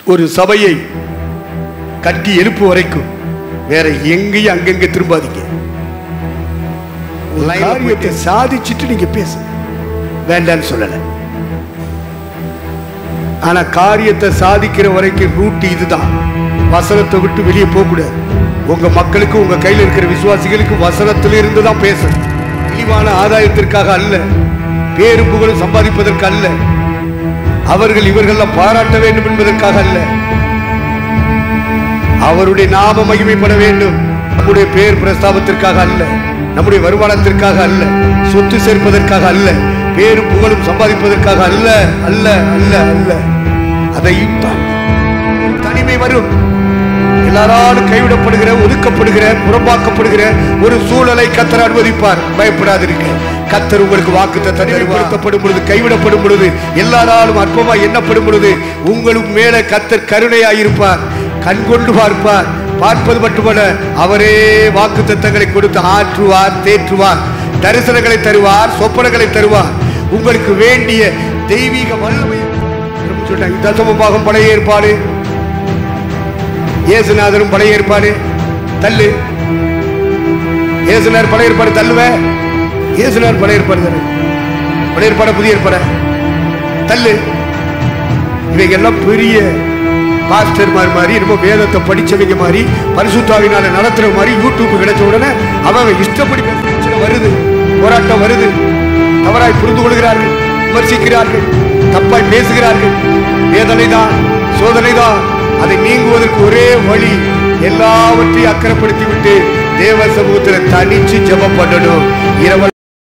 ஒரு சபையை கட்டி எழுப்பு வரைக்கும் வேற எங்கேயும் அங்கங்க திரும்பாதீங்க ஒரு காரியத்தை சாதிச்சுட்டு நீங்க பேசுங்க வேண்டான்னு சொல்லல ஆனா காரியத்தை சாதிக்கிற வரைக்கும் ரூட் இதுதான் வசனத்தை விட்டு வெளியே போக கூடாது உங்க மக்களுக்கு உங்க கையில் இருக்கிற விசுவாசிகளுக்கு வசனத்திலிருந்து தான் பேசணும் இழிவான ஆதாயத்திற்காக அல்ல பேரும் புகழும் சம்பாதிப்பதற்கு அல்ல அவர்கள் இவர்கள்லாம் பாராட்ட வேண்டும் என்பதற்காக அல்ல அவருடைய நாம மகிமைப்பட வேண்டும் நம்முடைய பேர் பிரஸ்தாபத்திற்காக அல்ல நம்முடைய வருமானத்திற்காக அல்ல சொத்து சேர்ப்பதற்காக அல்ல பேரும் புகழும் சம்பாதிப்பதற்காக அல்ல அல்ல அல்ல அல்ல அதையும் தாண்டி ஒரு தனிமை வரும் எல்லாராலும் கைவிடப்படுகிற ஒதுக்கப்படுகிற புறம்பாக்கப்படுகிற ஒரு சூழலை கத்தர் அனுமதிப்பார் பயப்படாதிருக்க கத்தர் உங்களுக்கு வாக்கு தனிமைப்படுத்தப்படும் பொழுது கைவிடப்படும் பொழுது எல்லாராலும் அற்பமாய் எண்ணப்படும் பொழுது உங்களுக்கு மேல கத்தர் கருணையாயிருப்பார் கண் கொண்டு பார்ப்பார் பார்ப்பது மட்டுமல்ல அவரே வாக்கு தத்தங்களை கொடுத்து ஆற்றுவார் தேற்றுவார் தரிசனங்களை தருவார் சொப்பனங்களை தருவார் உங்களுக்கு வேண்டிய தெய்வீக வல்லமை சொன்னாங்க தசம பாகம் பழைய ஏற்பாடு இயேசுநாதரும் பழைய ஏற்பாடு தள்ளு இயேசுநாதர் பழைய ஏற்பாடு தள்ளுவ இயேசுநாதர் பழைய ஏற்பாடு தானே பழைய ஏற்பாடு புதிய ஏற்பாடு தள்ளு இவைங்க எல்லாம் பெரிய பாஸ்டர் மாதிரி மாதிரி ரொம்ப வேதத்தை படிச்சவங்க மாதிரி பரிசுத்தாவினால நடத்துற மாதிரி யூடியூப் கிடைச்ச உடனே அவன் இஷ்டப்படி பேசுற பிரச்சனை வருது போராட்டம் வருது தவறாய் புரிந்து கொள்கிறார்கள் விமர்சிக்கிறார்கள் தப்பாய் பேசுகிறார்கள் வேதனை தான் சோதனை தான் அதை நீங்குவதற்கு ஒரே வழி எல்லாவற்றையும் அக்கறைப்படுத்தி விட்டு தேவ சமூகத்தில் தனிச்சு ஜெபம் பண்ணணும் இரவு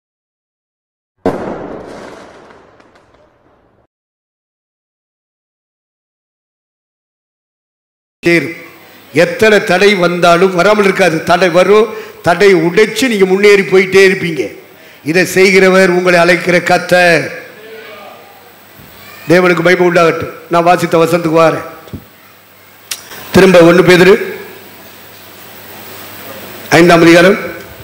சேரும் எத்தனை தடை வந்தாலும் வராமல் இருக்காது தடை வரும் தடை உடைச்சு நீங்க முன்னேறி போயிட்டே இருப்பீங்க இதை செய்கிறவர் உங்களை அழைக்கிற கத்தர் தேவனுக்கு பயப்பு உண்டாகட்டும் நான் வாசித்த வசனத்துக்கு வாரேன் திரும்ப ஒன்று பேதுரு ஐந்தாம் அதிகாரம்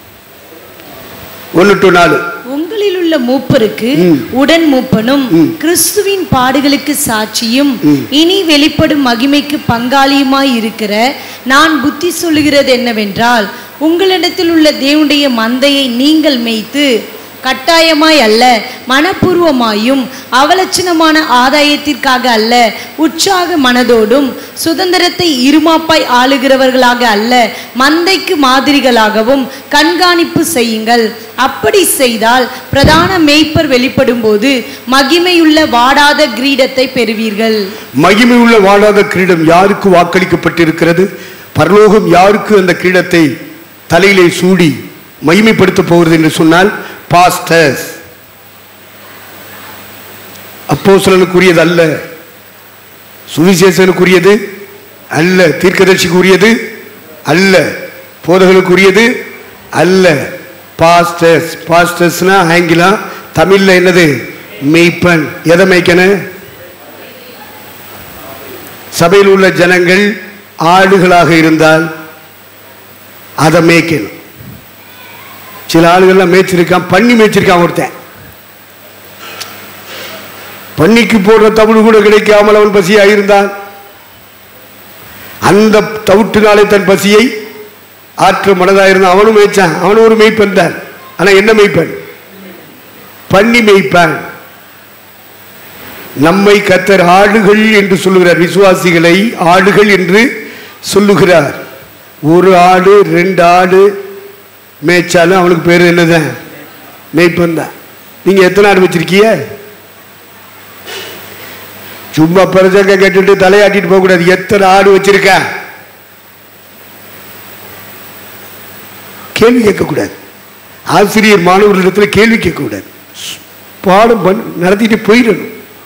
ஒன்று டு நாலு உங்களில் உள்ள மூப்பருக்கு உடன் மூப்பனும் கிறிஸ்துவின் பாடுகளுக்கு சாட்சியும் இனி வெளிப்படும் மகிமைக்கு பங்காளியுமாய் இருக்கிற நான் புத்தி சொல்லுகிறது என்னவென்றால் உங்களிடத்தில் உள்ள தேவனுடைய மந்தையை நீங்கள் மேய்த்து கட்டாயமாய் அல்ல மனப்பூர்வமாயும் அவலட்சணமான ஆதாயத்திற்காக அல்ல உற்சாக மனதோடும் சுதந்திரத்தை இருமாப்பாய் ஆளுகிறவர்களாக அல்ல மந்தைக்கு மாதிரிகளாகவும் கண்காணிப்பு செய்யுங்கள் அப்படி செய்தால் பிரதான மேய்ப்பர் வெளிப்படும்போது மகிமையுள்ள வாடாத கிரீடத்தை பெறுவீர்கள் மகிமை உள்ள வாழாத கிரீடம் யாருக்கு வாக்களிக்கப்பட்டிருக்கிறது பரலோகம் யாருக்கு அந்த கிரீடத்தை தலையிலே சூடி மகிமைப்படுத்த போகிறது என்று சொன்னால் பாஸ்டர்ஸ் அப்போஸ்தலனுக்குரியது அல்ல சுவிசேஷனுக்குரியது அல்ல தீர்க்கதரிசிக்குரியது அல்ல போதகனுக்குரியது அல்ல பாஸ்டர்ஸ் பாஸ்டர்ஸ்னா ஆங்கிலம் தமிழ்ல என்னது மெய்ப்பன் எதை மேய்க்கணும் சபையில் உள்ள ஜனங்கள் ஆடுகளாக இருந்தால் அதை மேய்க்கணும் சில ஆளுகள்லாம் மேய்ச்சிருக்கான் பண்ணி மேய்ச்சிருக்கான் ஒருத்தன் பண்ணிக்கு போடுற தவிடு கூட கிடைக்காமல் அவன் பசியாக இருந்தான் அந்த தவிட்டினாலே தன் பசியை ஆற்ற மனதாக இருந்தான் அவனும் மேய்ச்சான் அவனும் ஒரு மெய்ப்பன் தான் ஆனா என்ன மெய்ப்பன் பண்ணி மேய்ப்பான் நம்மை கத்தர் ஆடுகள் என்று சொல்லுகிறார் விசுவாசிகளை ஆடுகள் என்று சொல்லுகிறார் ஒரு ஆடு ரெண்டு ஆடு மேய்ச்சாலும் அவனுக்கு பேர் என்னதான் மேய்ப்பன் தான் நீங்க எத்தனை ஆடு வச்சிருக்கீங்க சும்மா பிரசங்க கேட்டுட்டு தலையாட்டிட்டு போக கூடாது எத்தனை ஆடு வச்சிருக்க கேள்வி கேட்கக்கூடாது ஆசிரியர் மாணவர்களிடத்தில் கேள்வி கேட்கக்கூடாது பாடம் பண்ண நடத்திட்டு போயிடணும்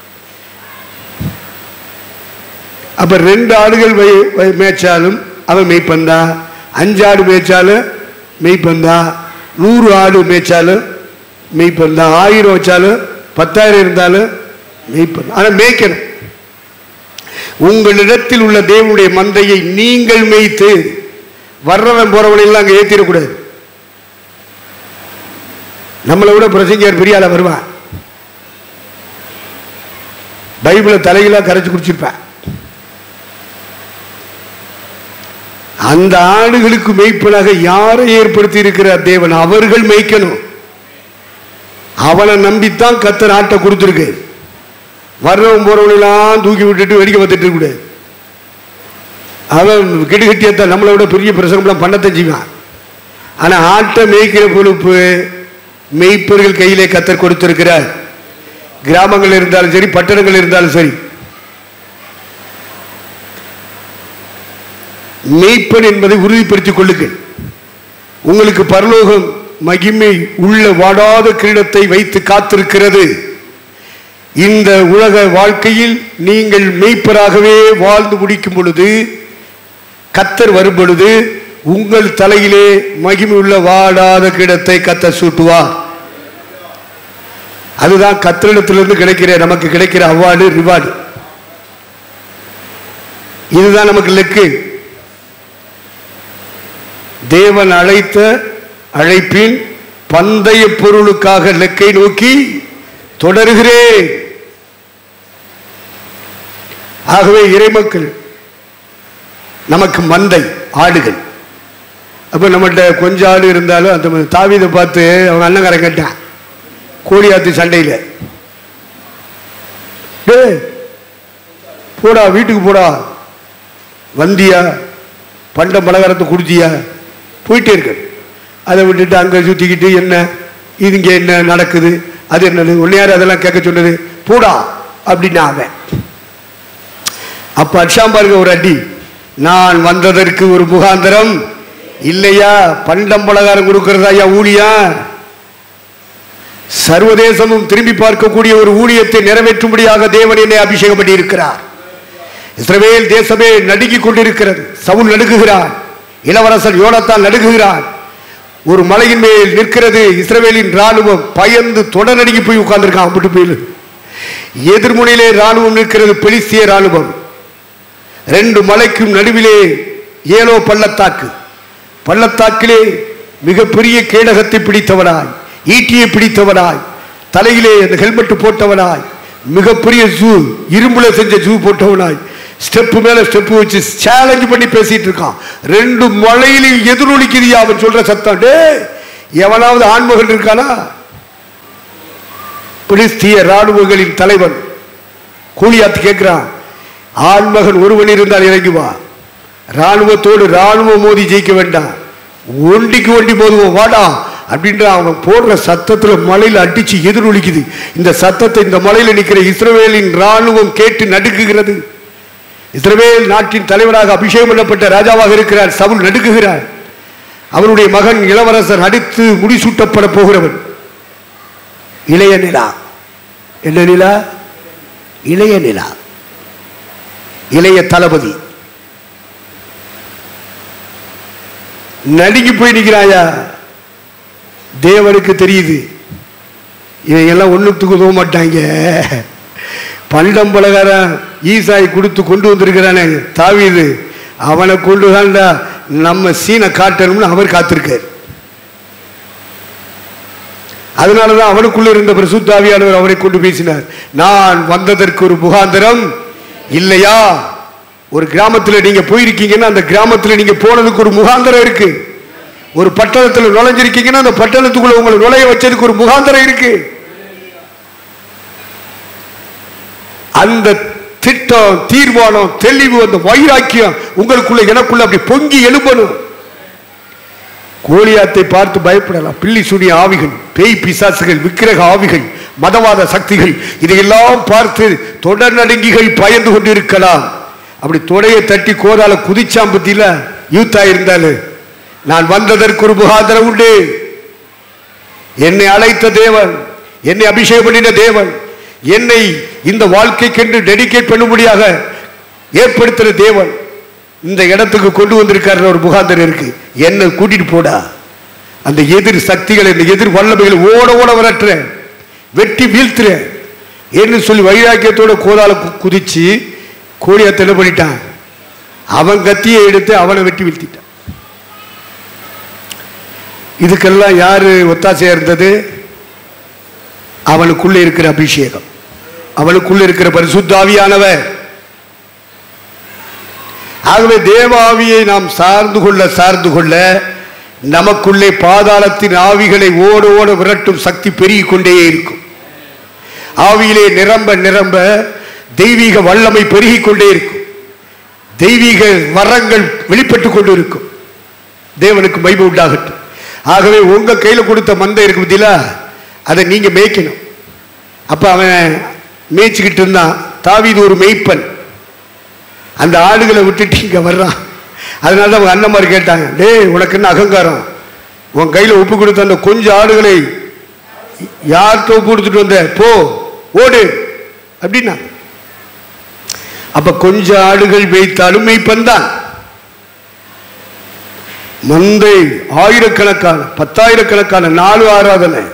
அப்ப ரெண்டு ஆடுகள் வை- வை- மேய்ச்சாலும் அவன் மெய்ப்பந்தா அஞ்சு ஆடு மேய்ச்சாலும் மெய்ப்பந்தா நூறு ஆடு மேய்ச்சாலும் மெய்ப்பந்தா ஆயிரம் வச்சாலும் பத்தாயிரம் இருந்தாலும் மெய்ப்பந்தா ஆனா மேய்க்கணும் உங்களிடத்தில் உள்ள தேவனுடைய மந்தையை நீங்கள் மேய்த்து வர்றவன் போறவனை எல்லாம் அங்கே ஏத்திடக்கூடாது நம்மளை விட பிரசங்கர் பெரிய ஆளா வருவான் பைபிளை தலைகளாக கரைச்சு குடிச்சிருப்பேன் அந்த ஆடுகளுக்கு மேய்ப்பனாக யாரை ஏற்படுத்தி இருக்கிறார் தேவன் அவர்கள் மேய்க்கணும் அவனை நம்பித்தான் கத்தர் ஆட்டை கொடுத்துருக்கு வர்றவன் போறவனெல்லாம் தூக்கி விட்டுட்டு வெடிக்க பார்த்துட்டு இருக்க கூடாது அவன் கிடுகிட்டியத்தான் நம்மளை விட பெரிய பிரசங்கம்லாம் பண்ணத்தான் செய்வான் ஆனா ஆட்டை மேய்க்கிற பொறுப்பு மேய்ப்பர்கள் கையிலே கத்தர் கொடுத்திருக்கிறார் கிராமங்கள் இருந்தாலும் சரி பட்டணங்கள் இருந்தாலும் சரி மேய்ப்பன் என்பதை உறுதிப்படுத்திக் கொள்ளுங்கள் உங்களுக்கு பரலோகம் மகிமை உள்ள வாடாத கிரீடத்தை வைத்து காத்திருக்கிறது இந்த உலக வாழ்க்கையில் நீங்கள் மெய்ப்பராகவே வாழ்ந்து முடிக்கும் பொழுது கத்தர் வரும் பொழுது உங்கள் தலையிலே மகிமை உள்ள வாடாத கிடத்தை கத்தர் சூட்டுவார் அதுதான் கத்தரிடத்திலிருந்து கிடைக்கிற நமக்கு கிடைக்கிற அவார்டு ரிவார்டு இதுதான் நமக்கு லெக்கு தேவன் அழைத்த அழைப்பின் பந்தய பொருளுக்காக லெக்கை நோக்கி தொடருகிறேன் ஆகவே இறைமக்கள் நமக்கு மந்தை ஆடுகள் அப்ப நம்மகிட்ட கொஞ்சம் ஆடு இருந்தாலும் அந்த தாவீதை பார்த்து அவங்க அண்ணங்காரன் கேட்டான் கோழியாத்து சண்டையில் டேய் போடா வீட்டுக்கு போடா வந்தியா பண்ட பலகாரத்தை குடிச்சியா போயிட்டே இருக்கு அதை விட்டுட்டு அங்கே சுற்றிக்கிட்டு என்ன இது இங்கே என்ன நடக்குது அது என்னது உன்னையார் அதெல்லாம் கேட்க சொன்னது போடா அப்படின்னு அவன் அப்ப அடிச்சாம் பாருங்க ஒரு அடி நான் வந்ததற்கு ஒரு முகாந்தரம் இல்லையா பண்டம் பலகாரம் கொடுக்கறதா ஐயா ஊழியா சர்வதேசமும் திரும்பி பார்க்கக்கூடிய ஒரு ஊழியத்தை நிறைவேற்றும்படியாக தேவன் என்னை அபிஷேகம் பண்ணி இருக்கிறார் இஸ்ரவேல் தேசமே நடுங்கிக் கொண்டிருக்கிறது சவுல் நடுங்குகிறான் இளவரசன் யோனத்தான் நடுங்குகிறான் ஒரு மலையின் மேல் நிற்கிறது இஸ்ரவேலின் ராணுவம் பயந்து தொடர் நடுங்கி போய் உட்கார்ந்துருக்கான் அப்படி போயிரு எதிர்முனையிலே ராணுவம் நிற்கிறது பெலிஸ்திய ராணுவம் ரெண்டு மலைக்கும் நடுவிலே ஏலோ பள்ளத்தாக்கு பள்ளத்தாக்கிலே மிகப்பெரிய கேடகத்தை பிடித்தவனாய் ஈட்டியை பிடித்தவனாய் தலையிலே அந்த ஹெல்மெட் போட்டவனாய் மிகப்பெரிய ஜூ இரும்புல செஞ்ச ஜூ போட்டவனாய் ஸ்டெப் மேல ஸ்டெப் வச்சு சேலஞ்ச் பண்ணி பேசிட்டு இருக்கான் ரெண்டு மலையிலையும் எதிரொலிக்குதியா அவன் சொல்ற சத்தம் டே எவனாவது ஆண்மகன் இருக்கானா பிலிஸ்திய ராணுவங்களின் தலைவன் கூலியாத்து கேட்கிறான் ஆண்மகன் ஒருவன் இருந்தால் இறங்கி வா ராணுவத்தோடு ராணுவம் மோதி ஜெயிக்க வேண்டாம் ஒண்டிக்கு ஒண்டி மோதுவோம் வாடா அப்படின்ற அவன் போடுற சத்தத்துல மலையில அடிச்சு எதிரொலிக்குது இந்த சத்தத்தை இந்த மலையில நிற்கிற இஸ்ரவேலின் ராணுவம் கேட்டு நடுக்குகிறது இஸ்ரவேல் நாட்டின் தலைவராக அபிஷேகம் பண்ணப்பட்ட ராஜாவாக இருக்கிறார் சவுல் நடுக்குகிறார் அவருடைய மகன் இளவரசர் அடித்து முடிசூட்டப்பட போகிறவன் இளைய நிலா என்ன நிலா இளைய நிலா இளைய தளபதி நடுங்கி போய் நிற்கிறாயா தேவனுக்கு தெரியுது இவங்க எல்லாம் ஒண்ணுத்துக்கு உதவ மாட்டாங்க பண்டம் பலகாரம் ஈசாய் கொடுத்து கொண்டு வந்திருக்கிறானே தாவீது அவனை கொண்டு தான்டா நம்ம சீனை காட்டணும்னு அவர் காத்திருக்கார் அதனாலதான் அவனுக்குள்ள இருந்த பிரசுத்தாவியானவர் அவரை கொண்டு பேசினார் நான் வந்ததற்கு ஒரு முகாந்திரம் இல்லையா ஒரு கிராமத்துல நீங்க போயிருக்கீங்கன்னா அந்த கிராமத்துல நீங்க போனதுக்கு ஒரு முகாந்திரம் இருக்கு ஒரு பட்டணத்துல நுழைஞ்சிருக்கீங்கன்னா அந்த பட்டணத்துக்குள்ள உங்களை நுழைய வச்சதுக்கு ஒரு முகாந்திரம் இருக்கு அந்த திட்டம் தீர்மானம் தெளிவு அந்த வைராக்கியம் உங்களுக்குள்ள எனக்குள்ள அப்படி பொங்கி எழும்பணும் கோலியாத்தை பார்த்து பயப்படலாம் பில்லி சுனி ஆவிகள் பேய் பிசாசுகள் விக்கிரக ஆவிகள் மதவாத சக்திகள் இதையெல்லாம் பார்த்து தொடர் நடுங்கிகள் பயந்து கொண்டிருக்கலாம் அப்படி தொடையை தட்டி கோதால குதிச்சாம் பத்தியில யூத்தா இருந்தாலு நான் வந்ததற்கு ஒரு முகாந்திரம் உண்டு என்னை அழைத்த தேவன் என்னை அபிஷேகம் பண்ணின தேவன் என்னை இந்த வாழ்க்கைக்கென்று டெடிகேட் பண்ணும்படியாக ஏற்படுத்தின தேவன் இந்த இடத்துக்கு கொண்டு வந்திருக்காரு ஒரு முகாந்தரம் இருக்கு என்ன கூட்டிட்டு போடா அந்த எதிர் சக்திகளை இந்த எதிர் வல்லமைகளை ஓட ஓட விரட்டுறேன் வெட்டி வீழ்த்துறேன் என்று சொல்லி வைராக்கியத்தோட கோதால கு- குதிச்சு கோழியத்தை என்ன பண்ணிட்டான் அவன் கத்தியை எடுத்து அவனை வெட்டி வீழ்த்திட்டான் இதுக்கெல்லாம் யாரு ஒத்தாசையா இருந்தது அவனுக்குள்ள இருக்கிற அபிஷேகம் அவனுக்குள்ள இருக்கிற பரிசுத்தாவியானவர் ஆகவே தேவாவியை நாம் சார்ந்து கொள்ள சார்ந்து கொள்ள நமக்குள்ளே பாதாளத்தின் ஆவிகளை ஓட ஓட விரட்டும் சக்தி பெருகிக் கொண்டே இருக்கும் ஆவியிலே நிரம்ப நிரம்ப தெய்வீக வல்லமை பெருகிக் கொண்டே இருக்கும் தெய்வீக வரங்கள் வெளிப்பட்டுக் கொண்டு இருக்கும் தேவனுக்கு மகிமை உண்டாகட்டும் ஆகவே உங்க கையில கொடுத்த மந்தை இருக்கு பத்தியா அதை நீங்க மேய்க்கணும் அப்ப அவன் மேய்ச்சிக்கிட்டு இருந்தான் தாவீது ஒரு மேய்ப்பன் அந்த ஆடுகளை விட்டுட்டு இங்க வர்றான் அதனால தான் அவங்க அண்ணன்மார் கேட்டாங்க டேய் உனக்கு என்ன அகங்காரம் உன் கையில ஒப்பு கொடுத்த அந்த கொஞ்சம் ஆடுகளை யார்கிட்ட ஒப்பு கொடுத்துட்டு வந்த போ ஓடு அப்படின்னா அப்ப கொஞ்சம் ஆடுகள் வைத்தாலும் மெய்ப்பன் தான் மந்தை ஆயிரக்கணக்கான பத்தாயிரக்கணக்கான நாலு ஆராதனை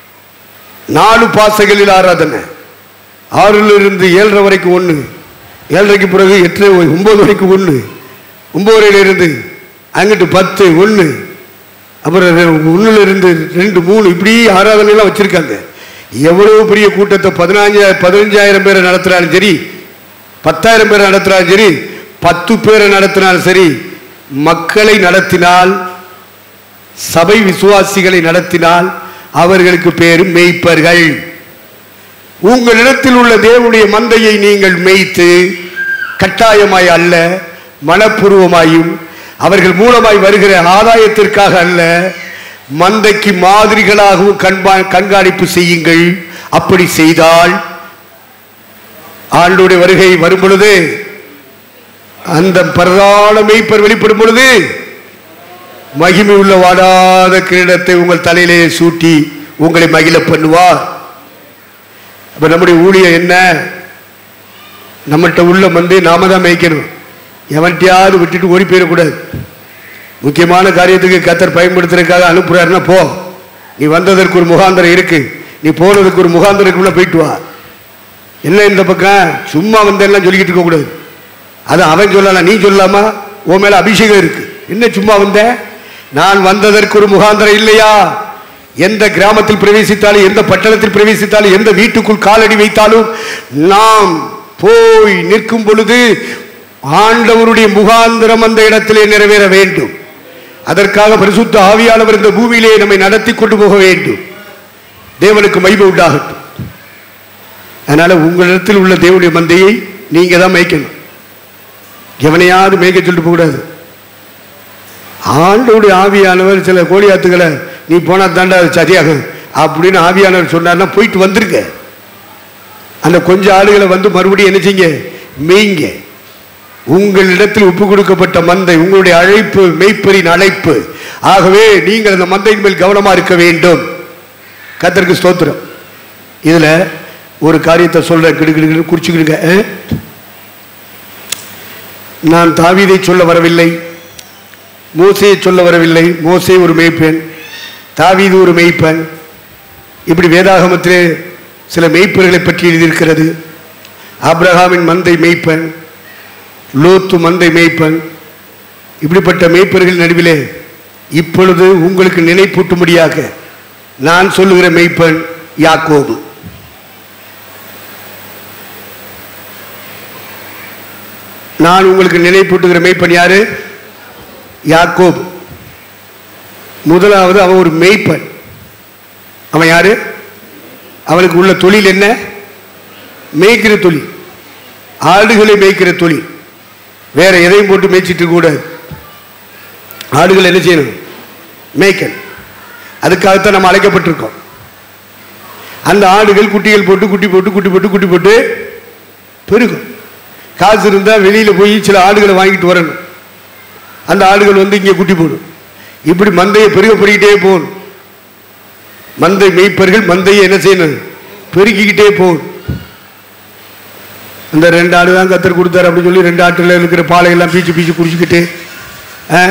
நாலு பாசைகளில் ஆராதனை ஆறுல இருந்து ஏழரை வரைக்கும் ஒன்று ஏழரைக்கு பிறகு எட்டு ஒன்பது வரைக்கும் ஒன்று ஒன்பதுல இருந்து அங்கிட்டு பத்து ஒன்று அப்புறம் ரெ- ஒண்ணுல இருந்து ரெண்டு மூணு இப்படி ஆராதனைலாம் வச்சிருக்காங்க எவ்வளவு பெரிய கூட்டத்தை பதினஞ்சாயிரம் பதினஞ்சாயிரம் பேரை நடத்துறாலும் சரி பத்தாயிரம் பேரை நடத்தினாலும் சரி பத்து பேரை நடத்தினாலும் சரி மக்களை நடத்தினால் சபை விசுவாசிகளை நடத்தினால் அவர்களுக்கு பேரு மேய்ப்பர்கள் உங்களிடத்தில் உள்ள தேவனுடைய மந்தையை நீங்கள் மேய்த்து கட்டாயமாய் அல்ல மனப்பூர்வமாயும் அவர்கள் மூலமாய் வருகிற ஆதாயத்திற்காக அல்ல மந்தைக்கு மாதிரிகளாகவும் கண்பா கண்காணிப்பு செய்யுங்கள் அப்படி செய்தால் ஆண்டுடைய வருகை வரும் பொழுது அந்த பிரதான மெய்ப்பர் வெளிப்படும் பொழுது மகிமை உள்ள வாடாத கிரீடத்தை உங்கள் தலையிலே சூட்டி உங்களை மகிழ பண்ணுவார் அப்ப நம்முடைய ஊழியம் என்ன நம்மகிட்ட உள்ள வந்து நாம தான் மேய்க்கணும் எவன்ட்டையாவது விட்டுட்டு ஓடி போயிடக்கூடாது முக்கியமான காரியத்துக்கு கத்தர் பயன்படுத்துறதுக்காக அனுப்புறாருன்னா போ நீ வந்ததற்கு ஒரு முகாந்திரம் இருக்கு நீ போனதுக்கு ஒரு முகாந்திரக்குள்ள போயிட்டு வா என்ன இந்த பக்கம் சும்மா வந்தெல்லாம் சொல்லிக்கிட்டு இருக்க கூடாது அது அவன் சொல்லலாம் நீ சொல்லலாமா உன் மேல அபிஷேகம் இருக்கு என்ன சும்மா வந்த நான் வந்ததற்கு ஒரு முகாந்திரம் இல்லையா எந்த கிராமத்தில் பிரவேசித்தாலும் எந்த பட்டணத்தில் பிரவேசித்தாலும் எந்த வீட்டுக்குள் காலடி வைத்தாலும் நாம் போய் நிற்கும் பொழுது ஆண்டவருடைய முகாந்திரம் அந்த இடத்திலே நிறைவேற வேண்டும் அதற்காக பரிசுத்த ஆவியானவர் இந்த பூமியிலே நம்மை நடத்தி கொண்டு போக வேண்டும் தேவனுக்கு மகிமை உண்டாகட்டும் அதனால உங்களிடத்தில் உள்ள தேவனுடைய மந்தையை நீங்க தான் மேய்க்கணும் எவனையாவது மேய்க்க சொல்லிட்டு போகக்கூடாது ஆண்டோடைய ஆவியானவர் சில கோழியாத்துக்களை நீ போனா தாண்டா அது சரியாகும் அப்படின்னு ஆவியானவர் சொன்னார்னா போயிட்டு வந்துருங்க அந்த கொஞ்சம் ஆளுகளை வந்து மறுபடியும் என்ன செய்யுங்க மேய்ங்க உங்களிடத்தில் ஒப்பு கொடுக்கப்பட்ட மந்தை உங்களுடைய அழைப்பு மெய்ப்பரின் அழைப்பு ஆகவே நீங்கள் அந்த மந்தையின் மேல் கவனமா இருக்க வேண்டும் கத்தருக்கு ஸ்தோத்திரம் இதுல ஒரு காரியத்தை சொல்றேன் கிடுகிடு குறிச்சுக்கிடுங்க ஆ? நான் தாவீதை சொல்ல வரவில்லை மோசையை சொல்ல வரவில்லை மோசே ஒரு மெய்ப்பெண் தாவீது ஒரு மெய்ப்பெண் இப்படி வேதாகமத்திலே சில மெய்ப்பர்களை பற்றி எழுதியிருக்கிறது ஆபிரகாமின் மந்தை மெய்ப்பெண் லோத்து மந்தை மெய்ப்பெண் இப்படிப்பட்ட மெய்ப்பர்கள் நடுவிலே இப்பொழுது உங்களுக்கு நினைப்பூட்டும்படியாக நான் சொல்லுகிற மெய்ப்பெண் யாக்கோபு நான் உங்களுக்கு நினைப்பூட்டுகிற மெய்ப்பெண் யாரு யாக்கோபு முதலாவது அவன் ஒரு மெய்ப்பன் அவன் யாரு அவனுக்கு உள்ள தொழில் என்ன மேய்க்கிற தொழில் ஆடுகளை மேய்க்கிற தொழில் வேற எதையும் போட்டு மேய்ச்சிட்டு இருக்க கூடாது ஆடுகள் என்ன செய்யணும் மேய்க்கல் அதுக்காகத்தான் நம்ம அழைக்கப்பட்டிருக்கோம் அந்த ஆடுகள் குட்டிகள் போட்டு குட்டி போட்டு குட்டி போட்டு குட்டி போட்டு பெருகும் காசு இருந்தால் வெளியில் போய் சில ஆடுகளை வாங்கிட்டு வரணும் அந்த ஆடுகள் வந்து இங்கே குட்டி போடும் இப்படி மந்தையை பெருகப்படிக்கிட்டே போகணும் மந்தை மேய்ப்பர்கள் மந்தையை என்ன செய்யணும் பெருக்கிக்கிட்டே போகணும் அந்த ரெண்டு ஆடு தான் கத்தர் கொடுத்தாரு அப்படின்னு சொல்லி ரெண்டு ஆட்டுல இருக்கிற பாலையெல்லாம் பீச்சு பீச்சு குடிச்சுக்கிட்டு ஆ?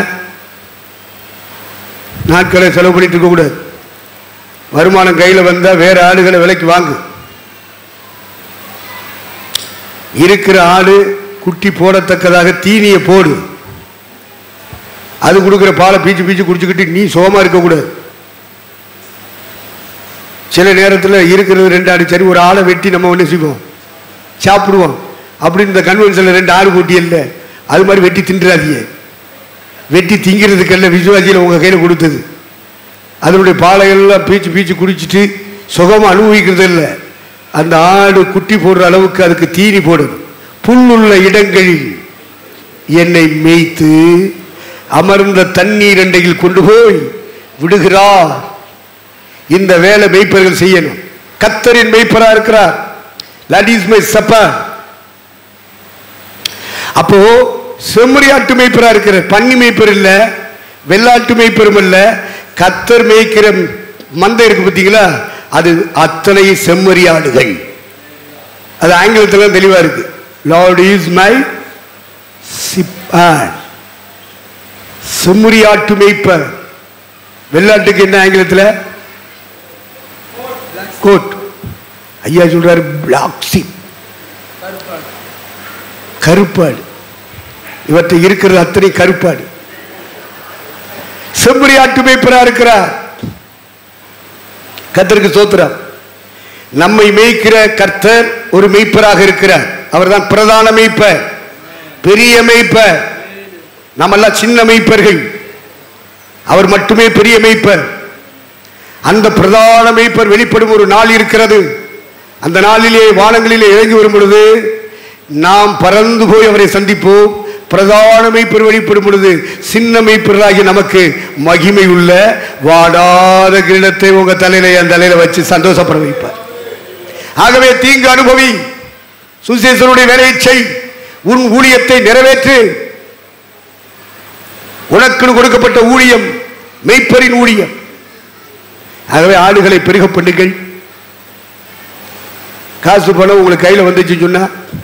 நாட்களை செலவு பண்ணிட்டு இருக்கக்கூடாது வருமானம் கையில் வந்தால் வேற ஆடுகளை விலைக்கு வாங்கு இருக்கிற ஆடு குட்டி போடத்தக்கதாக தீனியை போடு அது கொடுக்குற பாலை பீச்சு பீச்சு குடிச்சுக்கிட்டு நீ சுகமா இருக்கக்கூடாது சில நேரத்தில் இருக்கிறது ரெண்டு ஆடு சரி ஒரு ஆளை வெட்டி நம்ம ஒன்று செய்வோம் சாப்பிடுவோம் அப்படின்னு இந்த கன்வென்ஷனில் ரெண்டு ஆடு போட்டி இல்லை அது மாதிரி வெட்டி தின்றாதீங்க வெட்டி திங்கிறதுக்கல்ல விசுவாசியில் உங்கள் கையில் கொடுத்தது அதனுடைய பாலையெல்லாம் பீச்சு பீச்சு குடிச்சிட்டு சுகமாக அனுபவிக்கிறது இல்லை அந்த ஆடு குட்டி போடுற அளவுக்கு அதுக்கு தீனி போடணும் புல்லுள்ள இடங்களில் என்னை மேய்த்து அமர்ந்த தண்ணீர் அண்டையில் கொண்டு போய் விடுகிறார் இந்த வேலை மேய்ப்பர்கள் செய்யணும் கத்தரின் மேய்ப்பரா இருக்கிறார் தட் இஸ் மை சப்பர் அப்போ செம்மறியாட்டு மேய்ப்பரா இருக்கிற பன்னி மேய்ப்பர் இல்ல வெள்ளாட்டு மேய்ப்பரும் இல்ல கத்தர் மேய்க்கிற மந்தை இருக்கு பார்த்தீங்களா அது அத்தனை செம்மறியாடுகள் அது ஆங்கிலத்தில் தெளிவா இருக்கு லார்ட் இஸ் மை சிப்பார் செம்மறியாட்டு மேய்ப்பர் வெள்ளாட்டுக்கு என்ன ஆங்கிலத்தில் கோட் ஐயா சொல்றாரு பிளாக் சிப் கருப்பாடு இவற்றை இருக்கிறது அத்தனை கருப்பாடு செம்மறியாட்டு மேய்ப்பரா இருக்கிறார் கத்தருக்கு சோத்திரம் நம்மை மேய்க்கிற கர்த்தர் ஒரு மேய்ப்பராக இருக்கிறார் அவர்தான் பிரதான மேய்ப்பர் பெரிய மேய்ப்பர் நம்மெல்லாம் சின்ன மேய்ப்பர்கள் அவர் மட்டுமே பெரிய மேய்ப்பர் அந்த பிரதான மேய்ப்பர் வெளிப்படும் ஒரு நாள் இருக்கிறது அந்த நாளிலே வானங்களிலே இறங்கி வரும் பொழுது நாம் பறந்து போய் அவரை சந்திப்போம் பிரதான மெய்ப்பர் வெளிப்படும் பொழுது சின்ன மெய்ப்பர்களாகி நமக்கு மகிமை உள்ள வாடாத கிரீடத்தை உங்க தலையில என் தலையில வச்சு சந்தோஷப்பட வைப்பார் ஆகவே தீங்கு அனுபவி சுசேசனுடைய வேலையை செய் உன் ஊழியத்தை நிறைவேற்று உனக்கு கொடுக்கப்பட்ட ஊழியம் மெய்ப்பரின் ஊழியம் ஆகவே ஆடுகளை பெருக பண்ணுங்கள் காசு பணம் உங்களுக்கு கையில் வந்துச்சுன்னு சொன்னா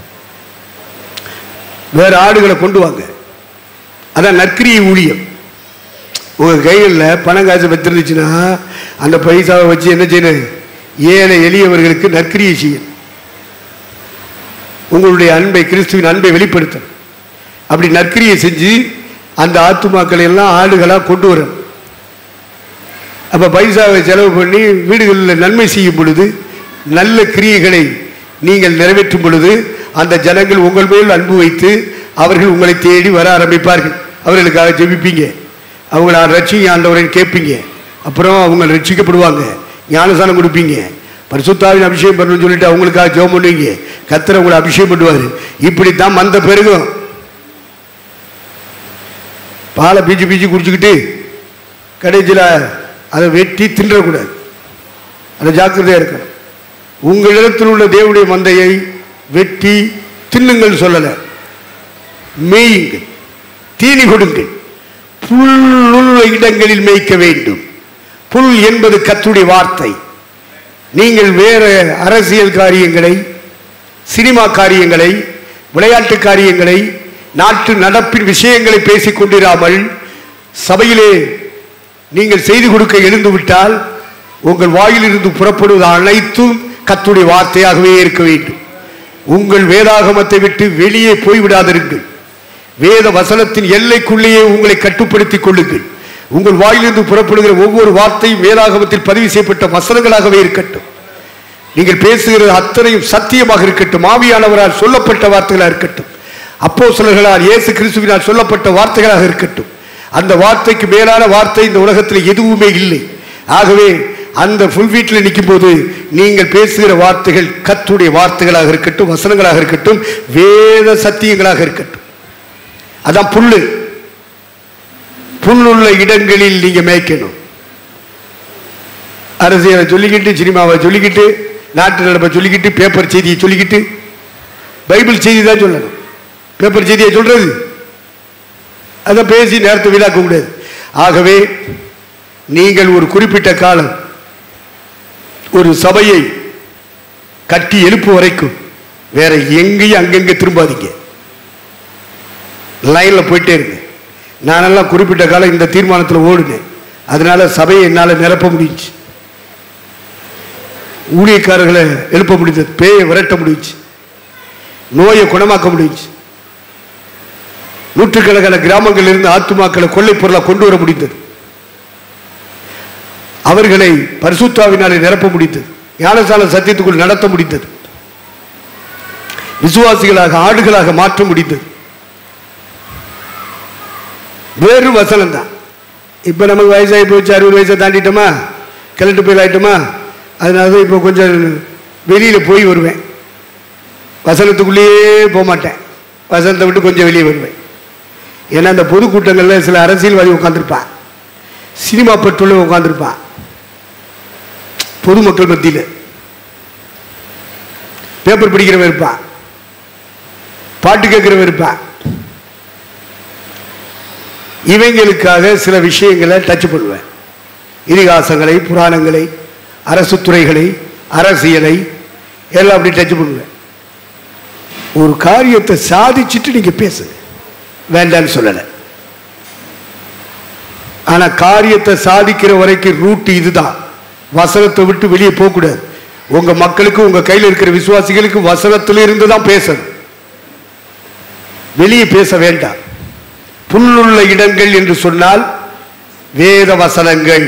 வேற ஆடுகளை கொண்டு வாங்க அதான் நற்கிரிய ஊழியம் உங்க கைகளில் பணம் காசு வச்சிருந்துச்சுன்னா அந்த பைசாவை வச்சு என்ன செய்யணும் ஏழை எளியவர்களுக்கு நற்கிரியை செய்யணும் உங்களுடைய அன்பை கிறிஸ்துவின் அன்பை வெளிப்படுத்தணும் அப்படி நற்கிரியை செஞ்சு அந்த ஆத்துமாக்களை எல்லாம் ஆடுகளாக கொண்டு வரணும் அப்போ பைசாவை செலவு பண்ணி வீடுகளில் நன்மை செய்யும் பொழுது நல்ல கிரியைகளை நீங்கள் நிறைவேற்றும் பொழுது அந்த ஜனங்கள் உங்கள் மேல் அன்பு வைத்து அவர்கள் உங்களை தேடி வர ஆரம்பிப்பார்கள் அவர்களுக்காக ஜெபிப்பீங்க அவங்கள ரட்சிங்க ஆண்டவரன் கேட்பீங்க அப்புறம் அவங்க ரட்சிக்கப்படுவாங்க ஞானசானம் கொடுப்பீங்க பரிசுத்தாவின் அபிஷேகம் பண்ணணும்னு சொல்லிட்டு அவங்களுக்காக ஜெபம் பண்ணுவீங்க கத்தரை உங்களை அபிஷேகம் பண்ணுவார் இப்படித்தான் மந்த பெருகும் பாலை பீச்சு பீச்சு குடிச்சுக்கிட்டு கடைசியில் அதை வெட்டி தின்றக்கூடாது அதை ஜாக்கிரதையாக இருக்கணும் உங்களிடத்தில் உள்ள தேவனுடைய மந்தையை வெட்டி தின்னுங்கள் சொல்லலை மேயுங்கள் தீனி கொடுங்கள் புல்லுள்ள இடங்களில் மேய்க்க வேண்டும் புல் என்பது கத்துடைய வார்த்தை நீங்கள் வேற அரசியல் காரியங்களை சினிமா காரியங்களை விளையாட்டு காரியங்களை நாட்டு நடப்பின் விஷயங்களை பேசிக் கொண்டிராமல் சபையிலே நீங்கள் செய்து கொடுக்க எழுந்து விட்டால் உங்கள் வாயிலிருந்து புறப்படுவது அனைத்தும் கத்துடைய வார்த்தையாகவே இருக்க வேண்டும் உங்கள் வேதாகமத்தை விட்டு வெளியே போய்விடாதிருங்கள் வேத வசனத்தின் எல்லைக்குள்ளேயே உங்களை கட்டுப்படுத்திக் கொள்ளுங்கள் உங்கள் வாயிலிருந்து புறப்படுகிற ஒவ்வொரு வார்த்தையும் வேதாகமத்தில் பதிவு செய்யப்பட்ட வசனங்களாகவே இருக்கட்டும் நீங்கள் பேசுகிறது அத்தனையும் சத்தியமாக இருக்கட்டும் ஆவியானவரால் சொல்லப்பட்ட வார்த்தைகளாக இருக்கட்டும் அப்போ சிலர்களால் இயேசு கிறிஸ்துவினால் சொல்லப்பட்ட வார்த்தைகளாக இருக்கட்டும் அந்த வார்த்தைக்கு மேலான வார்த்தை இந்த உலகத்தில் எதுவுமே இல்லை ஆகவே அந்த ஃபுல் வீட்டில் நிற்கும் போது நீங்கள் பேசுகிற வார்த்தைகள் கத்துடைய வார்த்தைகளாக இருக்கட்டும் வசனங்களாக இருக்கட்டும் வேத சத்தியங்களாக இருக்கட்டும் அதான் புல்லு புல்லுள்ள இடங்களில் நீங்க மேய்க்கணும் அரசியலை சொல்லிக்கிட்டு சினிமாவை சொல்லிக்கிட்டு நாட்டு நடப்பை சொல்லிக்கிட்டு பேப்பர் செய்தியை சொல்லிக்கிட்டு பைபிள் செய்தி தான் சொல்லணும் பேப்பர் செய்தியை சொல்றது அதை பேசி நேரத்தை வீணாக்க கூடாது ஆகவே நீங்கள் ஒரு குறிப்பிட்ட காலம் ஒரு சபையை கட்டி எழுப்பு வரைக்கும் வேற எங்கேயும் அங்கங்க திரும்பாதீங்க லைன்ல போயிட்டே இருங்க நானெல்லாம் குறிப்பிட்ட காலம் இந்த தீர்மானத்தில் ஓடுனேன் அதனால சபையை என்னால் நிரப்ப முடிஞ்சுச்சு ஊழியக்காரர்களை எழுப்ப முடிந்தது பேயை விரட்ட முடிஞ்சுச்சு நோயை குணமாக்க முடிஞ்சுச்சு நூற்றுக்கணக்கான கிராமங்களில் இருந்து ஆத்துமாக்களை கொள்ளைப் பொருளை கொண்டு வர முடிந்தது அவர்களை பரிசுத்தாவினாலே நிரப்ப முடிந்தது ஞானசால சத்தியத்துக்குள் நடத்த முடிந்தது விசுவாசிகளாக ஆடுகளாக மாற்ற முடிந்தது வெறும் வசனம் தான் இப்போ நமக்கு வயசாகி போச்சு அறுபது வயசை தாண்டிட்டோமா கிழட்டு போய் ஆயிட்டோமா அதனால தான் இப்போ கொஞ்சம் வெளியில் போய் வருவேன் வசனத்துக்குள்ளேயே போக மாட்டேன் வசனத்தை விட்டு கொஞ்சம் வெளியே வருவேன் ஏன்னா அந்த பொதுக்கூட்டங்களில் சில அரசியல்வாதி உட்காந்துருப்பான் சினிமா பற்றுள்ள உட்காந்துருப்பான் பொதுமக்கள் மத்தியில் பேப்பர் படிக்கிறவன் இருப்பான் பாட்டு கேட்கிறவன் இருப்பான் இவங்களுக்காக சில விஷயங்களை டச் பண்ணுவேன் இதிகாசங்களை புராணங்களை அரசு துறைகளை அரசியலை எல்லாம் அப்படி டச் பண்ணுவேன் ஒரு காரியத்தை சாதிச்சுட்டு நீங்க பேசுங்க வேண்டான்னு சொல்லலை ஆனா காரியத்தை சாதிக்கிற வரைக்கும் ரூட் இதுதான் வசனத்தை விட்டு வெளியே போகக்கூடாது உங்க மக்களுக்கு உங்க கையில் இருக்கிற விசுவாசிகளுக்கு வசனத்திலிருந்து தான் பேசணும் வெளியே பேச வேண்டாம் புல்லுள்ள இடங்கள் என்று சொன்னால் வேத வசனங்கள்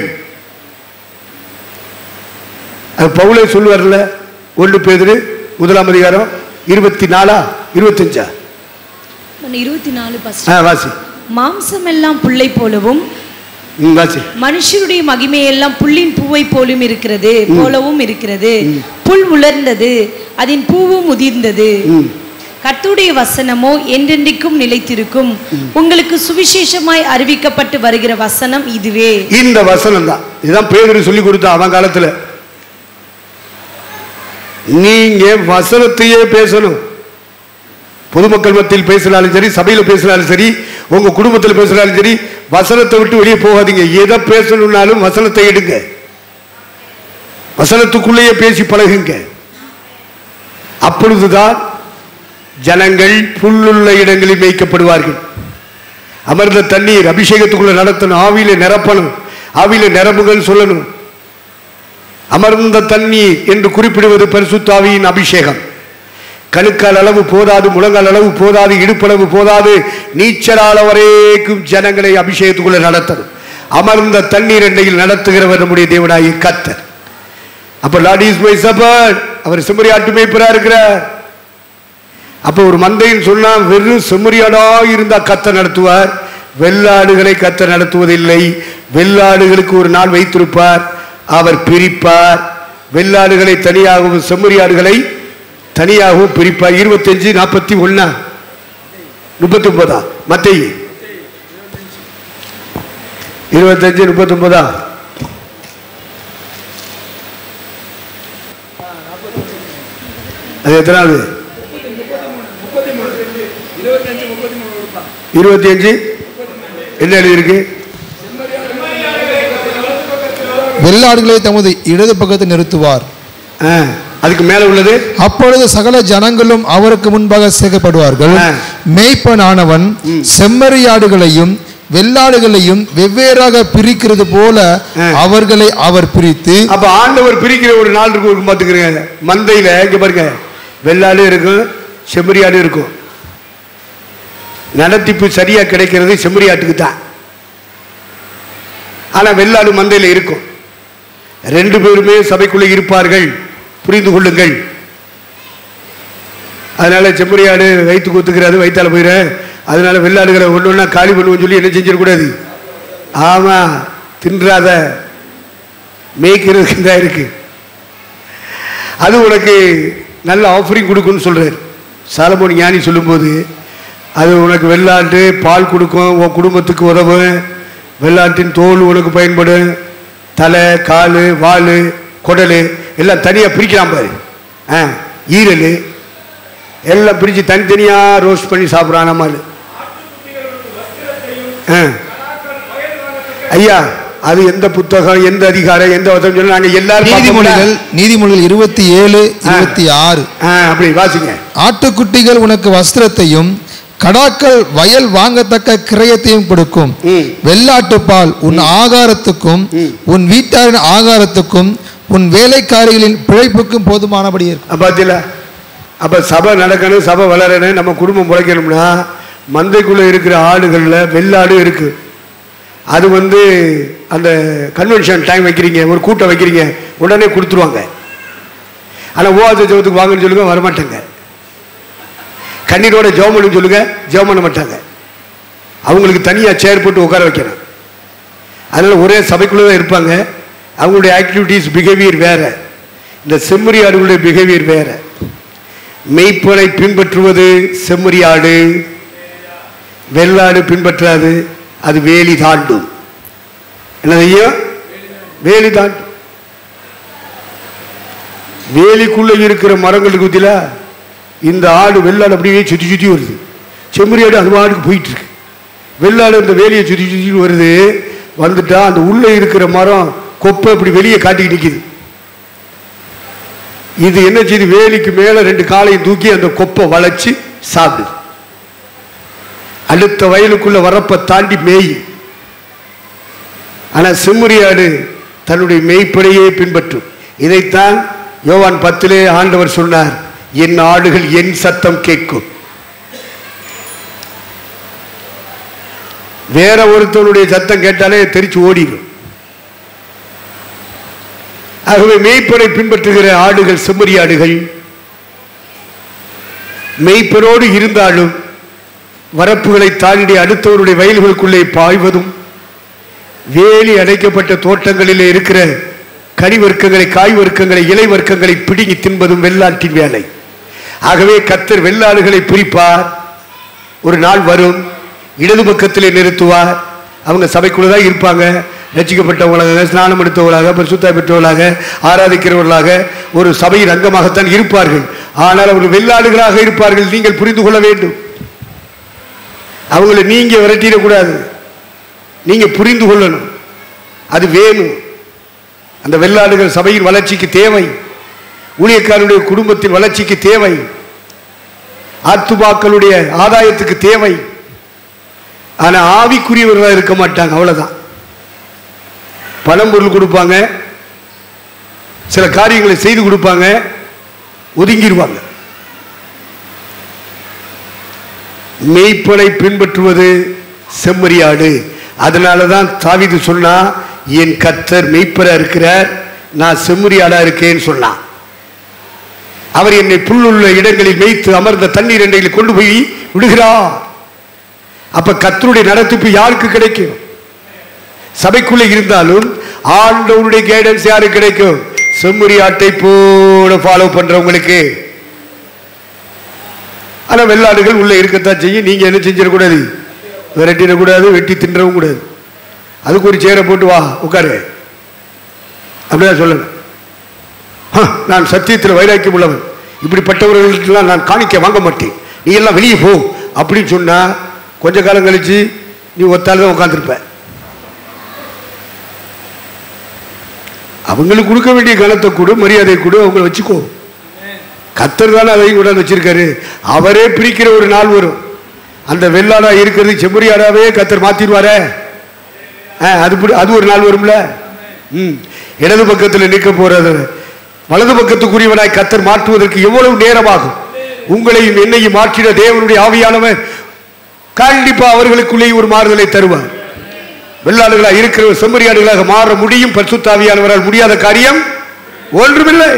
அது பவுலே சொல்லுவார்ல ஒன்று பேதுரு முதலாம் அதிகாரம் இருபத்தி நாலா இருபத்தஞ்சா இருபத்தி நாலு ஆ வாசி மாம்சம் எல்லாம் புல்லை போலவும் ம், வாசி மனுஷருடைய மகிமை எல்லாம் புல்லின் பூவை போலும் இருக்கிறது போலவும் இருக்கிறது புல் உலர்ந்தது அதன் பூவும் உதிர்ந்தது ம். கர்த்தருடைய வசனமோ என்றென்றைக்கும் நிலைத்திருக்கும் உங்களுக்கு சுவிசேஷமாய் அறிவிக்கப்பட்டு வருகிற வசனம் இதுவே இந்த வசனம் தான் இதுதான் பேதரு சொல்லி கொடுத்தா அவன் காலத்துல நீங்க வசனத்தையே பேசணும் பொதுமக்கள் மத்தியில் பேசினாலும் சரி சபையில பேசினாலும் சரி உங்க குடும்பத்தில் பேசினாலும் சரி வசனத்தை விட்டு வெளியே போகாதீங்க எதை பேசணும்னாலும் வசனத்தை எடுங்க வசனத்துக்குள்ளேயே பேசி பழகுங்க அப்பொழுதுதான் ஜனங்கள் புல்லுள்ள இடங்களில் மேய்க்கப்படுவார்கள் அமர்ந்த தண்ணீர் அபிஷேகத்துக்குள்ள நடத்தணும் ஆவியில நிரப்பணும் ஆவியில நிரம்புகள் சொல்லணும் அமர்ந்த தண்ணீர் என்று குறிப்பிடுவது பரிசுத்தாவியின் அபிஷேகம் கணுக்கால் அளவு போதாது முழங்கால் அளவு போதாது இடுப்பளவு போதாது நீச்சலால வரைக்கும் ஜனங்களை அபிஷேகத்துக்குள்ள நடத்தணும் அமர்ந்த தண்ணீர் எண்ணெயில் நடத்துகிறவர் நம்முடைய தேவனாயி கத்தர் அப்ப லார்ட் இஸ் மை சபர்ட் அவர் செம்மறியாட்டு மேய்ப்பரா இருக்கிறார் அப்ப ஒரு மந்தைன்னு சொன்னா வெறும் செம்மறியாடா இருந்தா கத்த நடத்துவார் வெள்ளாடுகளை கத்த நடத்துவதில்லை வெள்ளாடுகளுக்கு ஒரு நாள் வைத்திருப்பார் அவர் பிரிப்பார் வெள்ளாடுகளை தனியாகவும் செம்மறியாடுகளை தனியாகவும் பிரிப்பார் இருபத்தஞ்சு நாற்பத்தி ஒன்னா முப்பத்தி ஒன்பதா மத்திய இருபத்தஞ்சு முப்பத்தி ஒன்பதா அது எத்தனாவது இருபத்தி அஞ்சு என்ன எழுதியிருக்கு வெள்ளாடுகளை தமது இடது பக்கத்தில் நிறுத்துவார் ஆ, அதுக்கு மேல உள்ளது அப்பொழுது சகல ஜனங்களும் அவருக்கு முன்பாக சேர்க்கப்படுவார்கள் ஆ. மேய்ப்பனானவன் செம்மறியாடுகளையும் வெள்ளாடுகளையும் வெவ்வேறாக பிரிக்கிறது போல ஆ. அவர்களை அவர் பிரித்து அப்ப ஆண்டவர் பிரிக்கிற ஒரு நாள் இருக்கும் இருக்கும் பார்த்துக்கிறேங்க மந்தையில இங்க பாருங்க வெள்ளாடு இருக்கும் செம்மறியாடு இருக்கும் நடத்திப்பு சரியா கிடைக்கிறது செம்மறியாட்டுக்கு தான் ஆனா வெள்ளாடு மந்தையில இருக்கும் ரெண்டு பேருமே சபைக்குள்ளே இருப்பார்கள் புரிந்து கொள்ளுங்கள் அதனால செம்மறியாடு வயிற்று குத்துக்கிறாரு வயிற்றால போயிட அதனால வெள்ளாடுகளை ஒன்று ஒன்றா காலி பண்ணுவோம்னு சொல்லி என்ன செஞ்சிடக்கூடாது ஆமா தின்றாத மேய்க்கிறதுக்கு தான் இருக்கு அது உனக்கு நல்ல ஆஃபரிங் கொடுக்கும்னு சொல்றாரு சாலமோன் ஞானி சொல்லும்போது அது உனக்கு வெள்ளாட்டு பால் கொடுக்கும் உன் குடும்பத்துக்கு உதவும் வெள்ளாட்டின் தோல் உனக்கு பயன்படும் தலை கால் வால் குடல் எல்லாம் தனியாக பிரிக்கலாம் பாரு ஆ ஈரல் எல்லாம் பிரித்து தனித்தனியாக ரோஸ்ட் பண்ணி சாப்பிட்றான் நம்மால் ஆ ஐயா அது எந்த புத்தகம் எந்த அதிகாரம் எந்த வசனம் சொல்லி நாங்கள் எல்லாரும் நீதிமொழிகள் பார்த்தோம்ல? நீதிமொழிகள் இருபத்தி ஏழு இருபத்தி ஆறு ஆ அப்படி வாசிங்க ஆட்டுக்குட்டிகள் உனக்கு வஸ்திரத்தையும் கடாக்கள் வயல் வாங்கத்தக்க கிரயத்தையும் கொடுக்கும் ம். வெள்ளாட்டுப்பால் உன் ஆகாரத்துக்கும் உன் வீட்டாரின் ஆகாரத்துக்கும் உன் வேலைக்காரிகளின் பிழைப்புக்கும் போதுமானபடி இருக்கும் அப்ப பார்த்தீங்கள அப்போ சபை நடக்கணும் சபை வளரணும் நம்ம குடும்பம் முளைக்கணும்னா மந்தைக்குள்ளே இருக்கிற ஆடுகளில் வெள்ளாடு இருக்கு அது வந்து அந்த கன்வென்ஷன் டைம் வைக்கிறீங்க ஒரு கூட்டம் வைக்கிறீங்க உடனே கொடுத்துருவாங்க ஆனால் ஓவாத ஜெபத்துக்கு வாங்கன்னு சொல்லுங்க வரமாட்டாங்க கண்ணீரோட ஜெபம் பண்ணு சொல்லுங்க ஜெபம் பண்ண மாட்டாங்க அவங்களுக்கு தனியாக சேர் போட்டு உட்கார வைக்கிறேன் அதனால் ஒரே சபைக்குள்ளே தான் இருப்பாங்க அவங்களுடைய ஆக்டிவிட்டீஸ் பிஹேவியர் வேற இந்த செம்மறி ஆடுகளுடைய பிஹேவியர் வேற மெய்ப்பனை பின்பற்றுவது செம்மறி ஆடு வெள்ளாடு பின்பற்றாது அது வேலி தாண்டும் என்னது ஐயா வேலி தாண்டும் வேலிக்குள்ள இருக்கிற மரங்களுக்கு பத்தில இந்த ஆடு வெள்ளாடு அப்படியே சுத்தி சுத்தி வருது செம்மறி ஆடு அது மாட்டுக்கு போயிட்டு இருக்கு வெள்ளாடு இந்த வேலியை சுத்தி சுத்தி வருது வந்துட்டா அந்த உள்ள இருக்கிற மரம் கொப்பை இப்படி வெளியே காட்டிக்கிட்டு நிக்குது இது என்ன செய்யுது வேலிக்கு மேல ரெண்டு காலையும் தூக்கி அந்த கொப்பை வளைச்சு சாப்பிடுது அடுத்த வயலுக்குள்ள வரப்ப தாண்டி மேய் ஆனா செம்மறி ஆடு தன்னுடைய மெய்ப்படையே பின்பற்றும் இதைத்தான் யோவான் பத்திலே ஆண்டவர் சொன்னார் என் ஆடுகள் என் சத்தம் கேட்கும் வேற ஒருத்தனுடைய சத்தம் கேட்டாலே தெரிச்சு ஓடிடும் ஆகவே மெய்ப்பனை பின்பற்றுகிற ஆடுகள் செம்மறி ஆடுகள் மெய்ப்பனோடு இருந்தாலும் வரப்புகளை தாண்டி அடுத்தவருடைய வயல்களுக்குள்ளே பாய்வதும் வேலி அடைக்கப்பட்ட தோட்டங்களிலே இருக்கிற கனி வர்க்கங்களை காய் வர்க்கங்களை இலை வர்க்கங்களை பிடுங்கி தின்பதும் வெள்ளாட்டின் வேலை ஆகவே கத்தர் வெள்ளாடுகளை பிரிப்பார் ஒரு நாள் வரும் இடது பக்கத்திலே நிறுத்துவார் அவங்க சபைக்குள்ள தான் இருப்பாங்க ரசிக்கப்பட்டவங்களாக ஸ்நானம் எடுத்தவர்களாக பரிசுத்தா பெற்றவர்களாக ஆராதிக்கிறவர்களாக ஒரு சபையின் அங்கமாகத்தான் இருப்பார்கள் ஆனால் அவர்கள் வெள்ளாடுகளாக இருப்பார்கள் நீங்கள் புரிந்து கொள்ள வேண்டும் அவங்களை நீங்க விரட்டிடக்கூடாது நீங்க புரிந்து கொள்ளணும் அது வேணும் அந்த வெள்ளாடுகள் சபையின் வளர்ச்சிக்கு தேவை ஊழியக்காரருடைய குடும்பத்தின் வளர்ச்சிக்கு தேவை ஆத்துமாக்களுடைய ஆதாயத்துக்கு தேவை ஆனா ஆவிக்குரியவர்களாக இருக்க மாட்டாங்க அவ்வளவுதான் பணம் பொருள் கொடுப்பாங்க சில காரியங்களை செய்து கொடுப்பாங்க ஒதுங்கிடுவாங்க மெய்ப்பனை பின்பற்றுவது செம்மறியாடு அதனால தான் தாவிது சொன்னா என் கத்தர் மெய்ப்பரா இருக்கிறார் நான் செம்மறியாடா இருக்கேன்னு சொன்னான் அவர் என்னை புல்லுள்ள இடங்களில் மேய்த்து அமர்ந்த தண்ணீர் எண்டையில் கொண்டு போய் விடுகிறார் அப்ப கத்தருடைய நடத்திப்பு யாருக்கு கிடைக்கும் சபைக்குள்ளே இருந்தாலும் ஆண்டவருடைய கைடன்ஸ் யாருக்கு கிடைக்கும் செம்மறி ஆட்டை போல ஃபாலோ பண்றவங்களுக்கு ஆனா வெள்ளாடுகள் உள்ள இருக்கத்தான் செய்யும் நீங்க என்ன செஞ்சிடக்கூடாது விரட்டிடக்கூடாது வெட்டி தின்றவும் கூடாது அதுக்கு ஒரு சேரை போட்டு வா உட்காரு அப்படிதான் சொல்லணும் "ஹ, நான் சத்தியத்தில் வைராக்கியம் உள்ளவன் இப்படிப்பட்டவர்களுக்கெல்லாம் நான் காணிக்க வாங்க மாட்டேன் நீ எல்லாம் வெளியே போ அப்படின்னு சொன்னா கொஞ்ச காலம் கழிச்சு நீ ஒத்தால தான் உட்காந்துருப்ப அவங்களுக்கு கொடுக்க வேண்டிய கனத்தை கொடு மரியாதை கொடு அவங்கள வச்சுக்கோ கத்தர் தானே அதையும் கூட வச்சிருக்காரு அவரே பிரிக்கிற ஒரு நாள் வரும் அந்த வெள்ளாடா இருக்கிறது செம்மறியாடாவே கத்தர் மாத்திடுவாரே ஆ, அது புடி- அது ஒரு நாள் வரும்ல ம் இடது பக்கத்தில் நிற்க போறது வலது பக்கத்துக்குரியவனாய் கத்தர் மாற்றுவதற்கு எவ்வளவு நேரமாகும் உங்களையும் என்னையும் மாற்றிட தேவனுடைய ஆவியானவர் கண்டிப்பா அவர்களுக்குள்ளே ஒரு மாறுதலை தருவார் வெள்ளாடுகளாக இருக்கிற செம்மறியாடுகளாக மாற முடியும் பரிசுத்தாவியானவரால் முடியாத காரியம் ஒன்றுமில்லை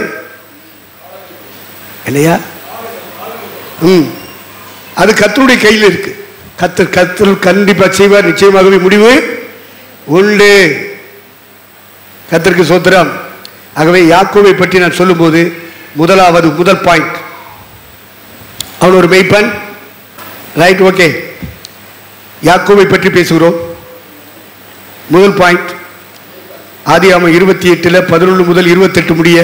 இல்லையா ம் அது கத்தருடைய கையில் இருக்கு கத்தர் கத்தர் கண்டிப்பா செய்வார் நிச்சயமாகவே முடிவு உண்டு கத்தருக்கு சோத்திரம் ஆகவே யாக்கோவை பற்றி நான் சொல்லும்போது முதலாவது முதல் பாயிண்ட் அவன் ஒரு மெய்ப்பன் ரைட் ஓகே யாக்கோவை பற்றி பேசுகிறோம் முதல் பாயிண்ட் ஆதியாமம் இருபத்தி எட்டுல பதினொன்று முதல் இருபத்தெட்டு முடிய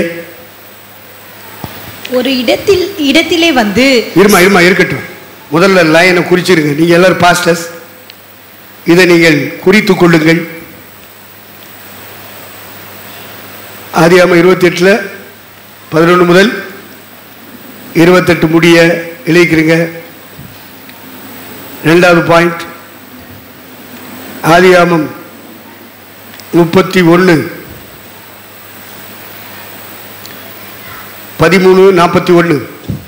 ஒரு இடத்தில் இடத்திலே வந்து இருமா இருமா இருக்கட்டும் முதல்ல லைனை குறிச்சிருங்க நீங்க எல்லாரும் பாஸ்டர்ஸ் இதை நீங்கள் குறித்துக் கொள்ளுங்கள் ஆதியாம இருபத்தி எட்டுல பதினொன்று முதல் இருபத்தெட்டு முடிய எழுதிக்கிறீங்க ரெண்டாவது பாயிண்ட் ஆதியாமம் முப்பத்தி ஒன்று பதிமூணு நாற்பத்தி ஒன்று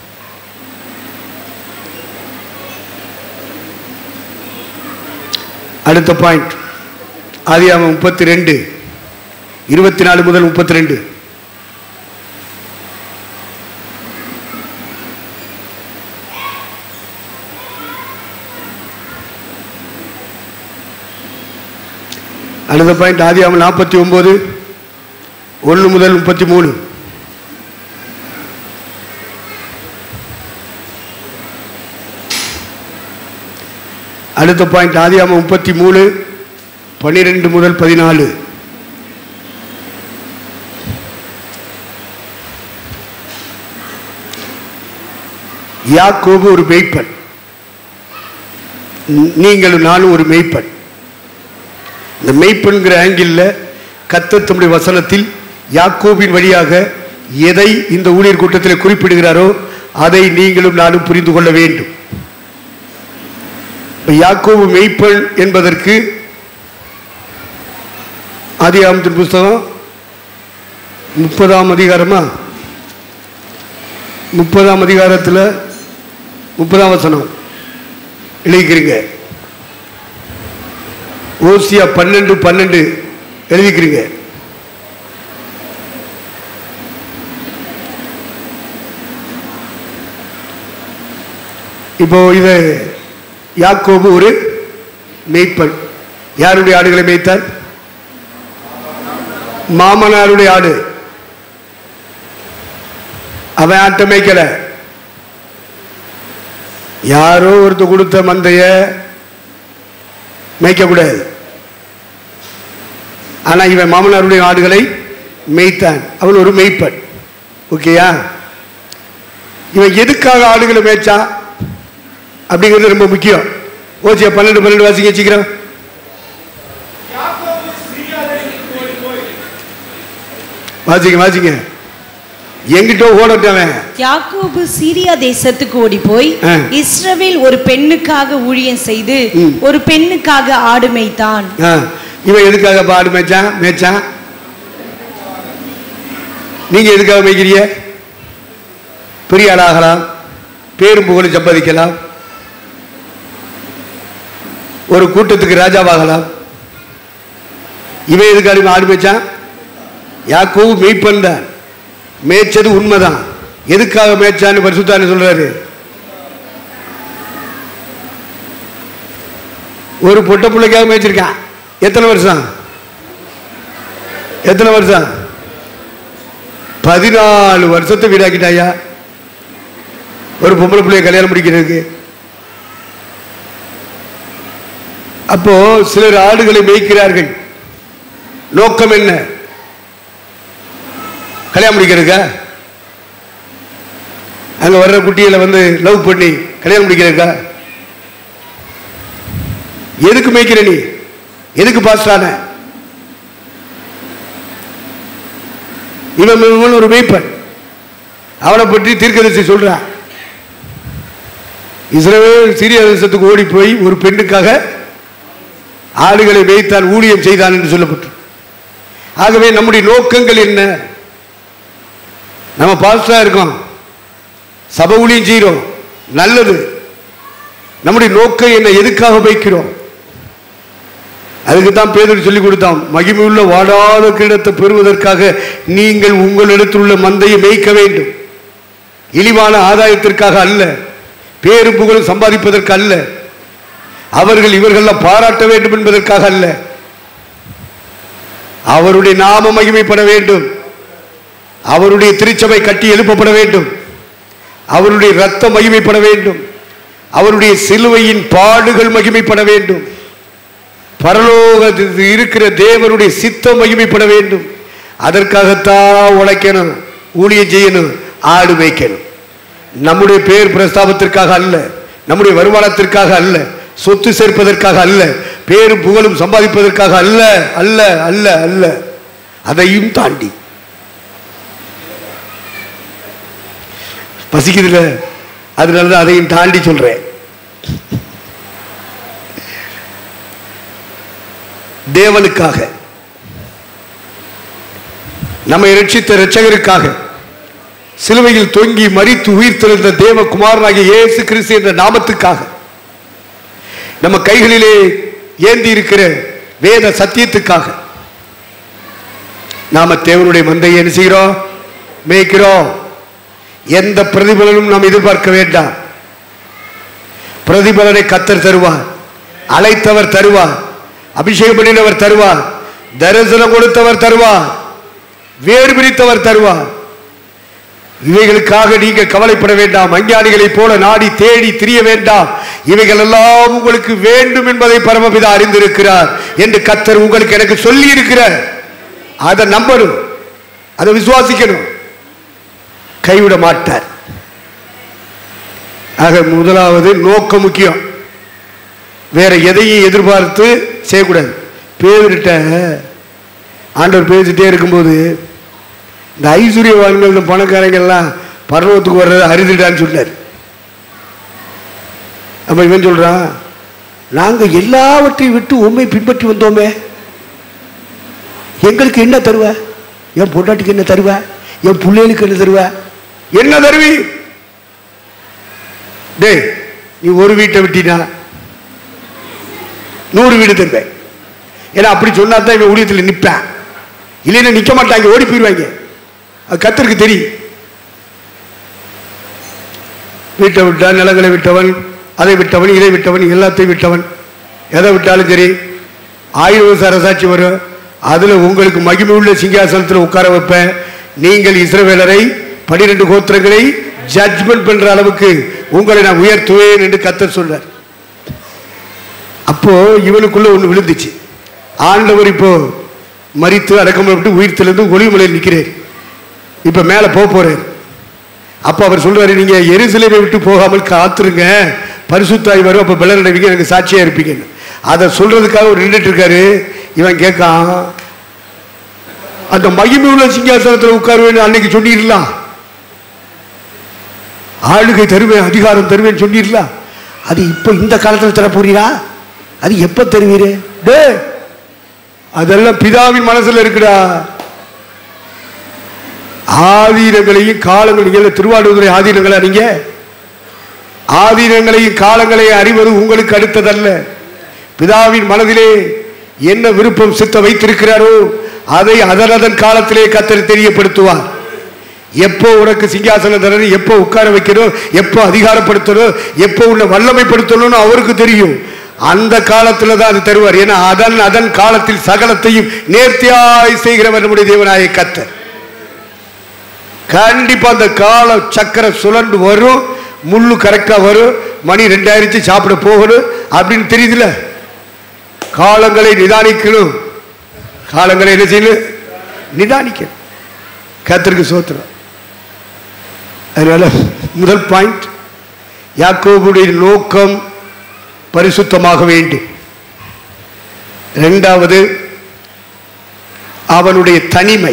அடுத்த பாயிண்ட் ஆதியாமம் முப்பத்தி ரெண்டு இருபத்தி நாலு முதல் முப்பத்தி ரெண்டு அடுத்த பாயிண்ட் ஆதியாம நாற்பத்தி ஒன்பது ஒன்று முதல் முப்பத்தி மூணு அடுத்த பாயிண்ட் ஆதியாம முப்பத்தி மூணு பன்னிரெண்டு முதல் பதினாலு யாக்கோபு ஒரு மெய்ப்பன் நீங்களும் நானும் ஒரு மெய்ப்பன் இந்த மெய்ப்பெண்கிற ஆங்கிளில் கர்த்தர் தம்முடைய வசனத்தில் யாக்கோபின் வழியாக எதை இந்த ஊழியர் கூட்டத்தில் குறிப்பிடுகிறாரோ அதை நீங்களும் நானும் புரிந்து கொள்ள வேண்டும் இப்ப யாக்கோபு மெய்ப்பெண் என்பதற்கு ஆதியாமத்தின் புஸ்தகம் முப்பதாம் அதிகாரமா முப்பதாம் அதிகாரத்தில் முப்பதாம் வசனம் எழுதிக்கிறீங்க ஓசியா பன்னெண்டு பன்னெண்டு எழுதிக்கிறீங்க இப்போ இது யாக்கோபு ஒரு மேய்ப்பன் யாருடைய ஆடுகளை மேய்த்தார் மாமனாருடைய ஆடு அவன் ஆட்டை மேய்க்கல யாரோ ஒருத்த கொடுத்த மந்தைய மேய்க்கக்கூடாது ஆனா இவன் மாமனாருடைய ஆடுகளை மேய்த்தான் அவன் ஒரு மேய்ப்பன் ஓகேயா இவன் எதுக்காக ஆடுகளை மேய்ச்சான் அப்படிங்கிறது ரொம்ப முக்கியம் ஓசியா பன்னெண்டு பன்னெண்டு வாசிங்க வச்சுக்கிறோம் வாசிங்க வாசிங்க எங்கிட்ட ஓடட்டவன் யாக்கோபு சீரியா தேசத்துக்கு ஓடி போய் ஆ. இஸ்ரவேல் ஒரு பெண்ணுக்காக ஊழியம் செய்து ம். ஒரு பெண்ணுக்காக ஆடு மேய்த்தான் ஆ, இவன் எதுக்காக பாடு மேய்ச்சான் மேய்ச்சான் நீங்க எதுக்காக மேய்க்கிறீங்க பெரிய ஆளாகலாம் பேரும் புகழும் சம்பாதிக்கலாம் ஒரு கூட்டத்துக்கு ராஜாவாகலாம் இவன் எதுக்காக ஆடு மேய்ச்சான் யாக்கோவு மெய்ப்பன் தான் மேய்ச்சது உண்மைதான் எதுக்காக மேய்ச்சான்னு பரிசுத்தான்னு சொல்றாரு ஒரு பொட்ட பிள்ளைக்காக மேய்ச்சிருக்கான் எத்தனை வருஷம் எத்தனை வருஷம் பதினாலு வருஷத்தை வீடாக்கிட்டாயா ஒரு பொம்பளை பிள்ளைய கல்யாணம் முடிக்கிறதுக்கு அப்போ சிலர் ஆடுகளை மேய்க்கிறார்கள் நோக்கம் என்ன கல்யாணம் முடிக்கிறதுக்கா அங்க வர்ற குட்டிகளை வந்து லவ் பண்ணி கல்யாணம் முடிக்கிறதுக்கா எதுக்கு மேய்க்கிற நீ எதுக்கு பாஸ்டான இவன் இவன் ஒரு மேய்ப்பன் அவனை பற்றி தீர்க்கதரிசி சொல்றான் இஸ்ரவேல் சிறிய தேசத்துக்கு ஓடி போய் ஒரு பெண்ணுக்காக ஆடுகளை மேய்த்தான் ஊழியம் செய்தான் என்று சொல்லப்பட்டு ஆகவே நம்முடைய நோக்கங்கள் என்ன நம்ம பாஸ்டா இருக்கோம் சபை ஊழியம் செய்கிறோம் நல்லது நம்முடைய நோக்கம் என்ன எதுக்காக வைக்கிறோம் அதுக்கு தான் பேதர் சொல்லி கொடுத்தான் மகிமையுள்ள வாடாத கிரீடத்தை பெறுவதற்காக நீங்கள் உங்களிடத்தில் உள்ள மந்தையை மேய்க்க வேண்டும் இழிவான ஆதாயத்திற்காக அல்ல பேரு புகழும் சம்பாதிப்பதற்கு அல்ல அவர்கள் இவர்கள்லாம் பாராட்ட வேண்டும் என்பதற்காக அல்ல அவருடைய நாம மகிமைப்பட வேண்டும் அவருடைய திருச்சபை கட்டி எழுப்பப்பட வேண்டும் அவருடைய ரத்தம் மகிமைப்பட வேண்டும் அவருடைய சிலுவையின் பாடுகள் மகிமைப்பட வேண்டும் பரலோகத்தில் இருக்கிற தேவனுடைய சித்தம் மகிமைப்பட வேண்டும் அதற்காகத்தான் உழைக்கணும் ஊழியம் செய்யணும் ஆடு மேய்க்கணும் நம்முடைய பேர் பிரஸ்தாபத்திற்காக அல்ல நம்முடைய வருமானத்திற்காக அல்ல சொத்து சேர்ப்பதற்காக அல்ல பேரும் புகழும் சம்பாதிப்பதற்காக அல்ல அல்ல அல்ல அல்ல அதையும் தாண்டி பசிக்குதுல அதனால தான் அதையும் தாண்டி சொல்றேன் தேவனுக்காக நம்மை ரட்சித்த இரட்சகருக்காக சிலுவையில் தொங்கி மரித்து உயிர்த்தெழுந்த தேவகுமாரனாகிய இயேசு கிறிஸ்து என்ற நாமத்துக்காக நம்ம கைகளிலே ஏந்தி இருக்கிற வேத சத்தியத்துக்காக நாம தேவனுடைய மந்தையை என்ன செய்கிறோம் மேய்க்கிறோம் எந்த பிரதிபலனும் நாம் எதிர்பார்க்க வேண்டாம் பிரதிபலனை கத்தர் தருவார் அழைத்தவர் தருவார் அபிஷேகம் பண்ணினவர் தருவார் தரிசனம் கொடுத்தவர் தருவார் வேறு பிரித்தவர் தருவார் இவைகளுக்காக நீங்க கவலைப்பட வேண்டாம் அஞ்ஞானிகளைப் போல நாடி தேடி திரிய வேண்டாம் இவைகள் எல்லாம் உங்களுக்கு வேண்டும் என்பதை பரமபிதா அறிந்திருக்கிறார் என்று கத்தர் உங்களுக்கு எனக்கு சொல்லி இருக்கிறார் அதை நம்பணும் அதை விசுவாசிக்கணும் கைவிட மாட்டார் ஆக முதலாவது நோக்கம் முக்கியம் வேற எதையும் எதிர்பார்த்து செய்யக்கூடாது பேர்கிட்ட ஆண்டவர் பேசிட்டே இருக்கும்போது இந்த ஐஸ்வர்யவான்கள் இந்த பணக்காரங்க எல்லாம் பரலோகத்துக்கு வர்றது அரிதுடான்னு சொன்னார் அப்ப இவன் சொல்றான் நாங்க எல்லாவற்றையும் விட்டு உண்மை பின்பற்றி வந்தோமே எங்களுக்கு என்ன தருவ என் பொண்டாட்டிக்கு என்ன தருவ என் பிள்ளைகளுக்கு என்ன தருவ என்ன தருவி டேய் நீ ஒரு வீட்டை விட்டினா நூறு வீடு தருவேன் ஏன்னா அப்படி சொன்னா தான் இவன் ஊழியத்தில் நிற்பேன் இல்லைன்னா நிற்க மாட்டாங்க ஓடி போயிடுவாங்க அது கத்தருக்கு தெரியும் வீட்டை விட்டான் நிலங்களை விட்டவன் அதை விட்டவன் இதை விட்டவன் எல்லாத்தையும் விட்டவன் எதை விட்டாலும் சரி ஆயிரம் வருஷ அரசாட்சி வரும் அதில் உங்களுக்கு மகிமை உள்ள சிங்காசனத்தில் உட்கார வைப்பேன் நீங்கள் இஸ்ரவேலரை பனிரெண்டு கோத்திரங்களை ஜட்ஜ்மெண்ட் பண்ற அளவுக்கு உங்களை நான் உயர்த்துவேன் என்று கத்தர் சொல்றார் அப்போ இவனுக்குள்ள ஒன்று விழுந்துச்சு ஆண்டவர் இப்போ மரித்து அடக்கமிட்டு உயிர்த்திலிருந்து ஒளிமலையில் நிற்கிறார் இப்ப மேல போக போறார் அப்ப அவர் சொல்றாரு நீங்க எருசலேமை விட்டு போகாமல் காத்துருங்க பரிசுத்தாய் வரும் அப்ப பலனடைவீங்க எனக்கு சாட்சியா இருப்பீங்க அதை சொல்றதுக்காக ஒரு நின்றுட்டு இருக்காரு இவன் கேட்கான் அந்த மகிமை உள்ள சிங்காசனத்தில் உட்காருவேன்னு அன்னைக்கு சொன்னீர்களா ஆளுகை தருவேன் அதிகாரம் தருவேன் சொன்னீர்களா அது இப்போ இந்த காலத்தில் தர போறீரா அது எப்ப தருவீரு டே அதெல்லாம் பிதாவின் மனசுல இருக்குடா ஆதீனங்களையும் காலங்களையும் திருவாடுதுறை ஆதீனங்களா நீங்க ஆதீனங்களையும் காலங்களையும் அறிவது உங்களுக்கு அடுத்ததல்ல பிதாவின் மனதிலே என்ன விருப்பம் சித்த வைத்திருக்கிறாரோ அதை அதன் அதன் காலத்திலே கத்தர் தெரியப்படுத்துவார் எப்போ உனக்கு சிங்காசனம் தரணும் எப்போ உட்கார வைக்கணும் எப்போ அதிகாரப்படுத்தணும் எப்போ உன்னை வல்லமைப்படுத்தணும்னு அவருக்கு தெரியும் அந்த காலத்துல தான் அது தருவார் ஏன்னா அதன் அதன் காலத்தில் சகலத்தையும் நேர்த்தியாய் செய்கிறவர் நம்முடைய தேவனாய கத்தர் கண்டிப்பா அந்த கால சக்கரம் சுழண்டு வரும் முள்ளு கரெக்டா வரும் மணி ரெண்டாயிரத்தி சாப்பிட போகணும் அப்படின்னு தெரியுதுல காலங்களை நிதானிக்கணும் காலங்களை என்ன செய்யணும் நிதானிக்கணும் கத்திற்கு சோத்திரம் அதனால முதல் பாயிண்ட் யாக்கோபுடைய நோக்கம் பரிசுத்தமாக வேண்டும் இரண்டாவது அவனுடைய தனிமை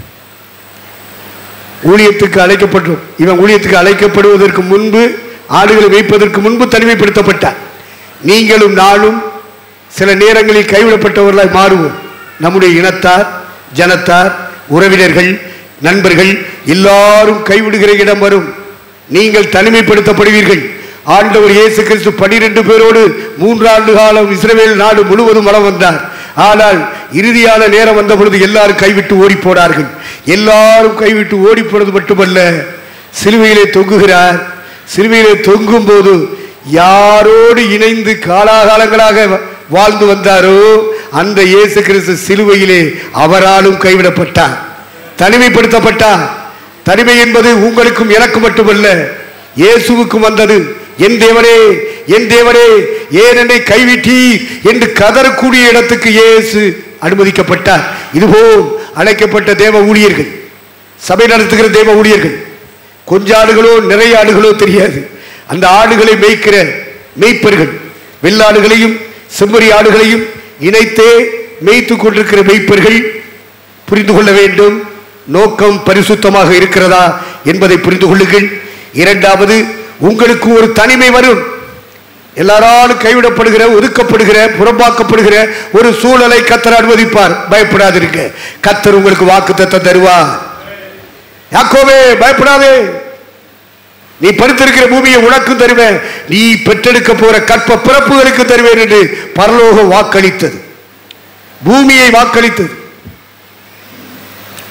ஊழியத்துக்கு அழைக்கப்பட்டோம் இவன் ஊழியத்துக்கு அழைக்கப்படுவதற்கு முன்பு ஆடுகளை வைப்பதற்கு முன்பு தனிமைப்படுத்தப்பட்டார் நீங்களும் நானும் சில நேரங்களில் கைவிடப்பட்டவர்களாய் மாறுவோம் நம்முடைய இனத்தார் ஜனத்தார் உறவினர்கள் நண்பர்கள் எல்லாரும் கைவிடுகிற இடம் வரும் நீங்கள் தனிமைப்படுத்தப்படுவீர்கள் ஆண்டவர் இயேசு கிறிஸ்து பனிரெண்டு பேரோடு மூன்றாண்டு காலம் இஸ்ரவேல் நாடு முழுவதும் வளம் வந்தார் ஆனால் இறுதியான நேரம் வந்த பொழுது எல்லாரும் கைவிட்டு ஓடி போனார்கள் எல்லாரும் கைவிட்டு ஓடி போனது மட்டுமல்ல சிலுவையிலே தொங்குகிறார் சிலுவையிலே தொங்கும் போது யாரோடு இணைந்து காலாகாலங்களாக வாழ்ந்து வந்தாரோ அந்த இயேசு கிறிஸ்து சிலுவையிலே அவராலும் கைவிடப்பட்டார் தனிமைப்படுத்தப்பட்டார் தனிமை என்பது உங்களுக்கும் எனக்கும் மட்டுமல்ல இயேசுவுக்கும் வந்தது என் தேவனே என் தேவனே ஏன் என்னை கைவிட்டி என்று கதறக்கூடிய இடத்துக்கு இயேசு அனுமதிக்கப்பட்டார் இதுபோல் அழைக்கப்பட்ட தேவ ஊழியர்கள் சபை நடத்துகிற தேவ ஊழியர்கள் கொஞ்ச ஆடுகளோ நிறைய ஆடுகளோ தெரியாது அந்த ஆடுகளை மேய்க்கிற மேய்ப்பர்கள் வெள்ளாடுகளையும் செம்மறி ஆடுகளையும் இணைத்தே மேய்த்துக் கொண்டிருக்கிற மேய்ப்பர்கள் புரிந்து கொள்ள வேண்டும் நோக்கம் பரிசுத்தமாக இருக்கிறதா என்பதை புரிந்து கொள்ளுங்கள் இரண்டாவது உங்களுக்கு ஒரு தனிமை வரும் எல்லாராலும் கைவிடப்படுகிற ஒதுக்கப்படுகிற புறம்பாக்கப்படுகிற ஒரு சூழலை கத்தர் அனுமதிப்பார் பயப்படாதிருக்க கத்தர் உங்களுக்கு வாக்கு தருவார் யாக்கோவே பயப்படாதே நீ படுத்திருக்கிற பூமியை உனக்கும் தருவேன் நீ பெற்றெடுக்க போற கற்ப பிறப்புகளுக்கு தருவேன் என்று பரலோகம் வாக்களித்தது பூமியை வாக்களித்தது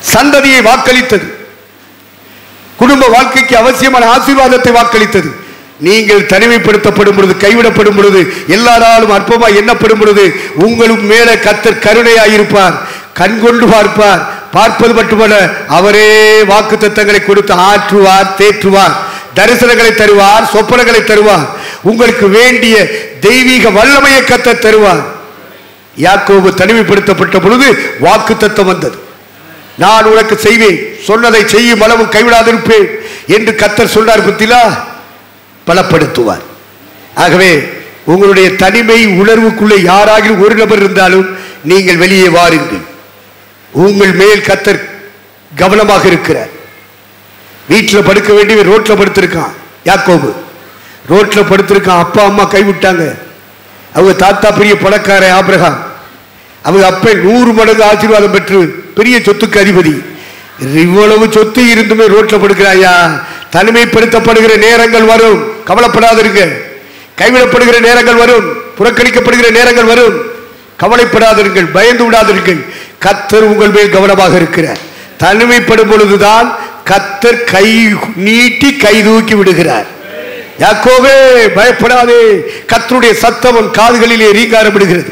சந்ததியை வாக்களித்தது குடும்ப வாழ்க்கைக்கு அவசியமான ஆசீர்வாதத்தை வாக்களித்தது நீங்கள் தனிமைப்படுத்தப்படும் பொழுது கைவிடப்படும் பொழுது எல்லாராலும் அற்பமா எண்ணப்படும் பொழுது உங்களுக்கு மேலே கத்தர் கருணையாயிருப்பார் கண் கொண்டு பார்ப்பார் பார்ப்பது மட்டுமல்ல அவரே வாக்கு தத்தங்களை கொடுத்து ஆற்றுவார் தேற்றுவார் தரிசனங்களை தருவார் சொப்பனங்களை தருவார் உங்களுக்கு வேண்டிய தெய்வீக வல்லமையை கத்த தருவார் யாக்கோபு தனிமைப்படுத்தப்பட்ட பொழுது வாக்கு தத்தம் வந்தது நான் உனக்கு செய்வேன் சொன்னதை செய்யும் அளவு கைவிடாதிருப்பேன் என்று கத்தர் சொன்னார் பத்திலா பலப்படுத்துவார் ஆகவே உங்களுடைய தனிமை உணர்வுக்குள்ளே யாராகிலும் ஒரு நபர் இருந்தாலும் நீங்கள் வெளியே வாருங்கள் உங்கள் மேல் கத்தர் கவனமாக இருக்கிறார் வீட்டில் படுக்க வேண்டிய ரோட்ல படுத்திருக்கான் யாக்கோபு ரோட்ல படுத்திருக்கான் அப்பா அம்மா கைவிட்டாங்க அவங்க தாத்தா பெரிய பணக்கார ஆபிரகாம் அவங்க அப்ப நூறு மடங்கு ஆசீர்வாதம் பெற்று பெரிய சொத்துக்கு அதிபதி இவ்வளவு சொத்து இருந்துமே ரோட்ல படுக்கிறாயா தனிமைப்படுத்தப்படுகிற நேரங்கள் வரும் கவலைப்படாதிருங்க கைவிடப்படுகிற நேரங்கள் வரும் புறக்கணிக்கப்படுகிற நேரங்கள் வரும் கவலைப்படாதிருங்கள் பயந்து விடாதிருங்கள் கத்தர் உங்கள் மேல் கவனமாக இருக்கிறார் தனிமைப்படும் பொழுதுதான் கத்தர் கை நீட்டி கை தூக்கி விடுகிறார் யாக்கோவே பயப்படாதே கத்தருடைய சத்தம் உன் காதுகளிலே ரீங்காரப்படுகிறது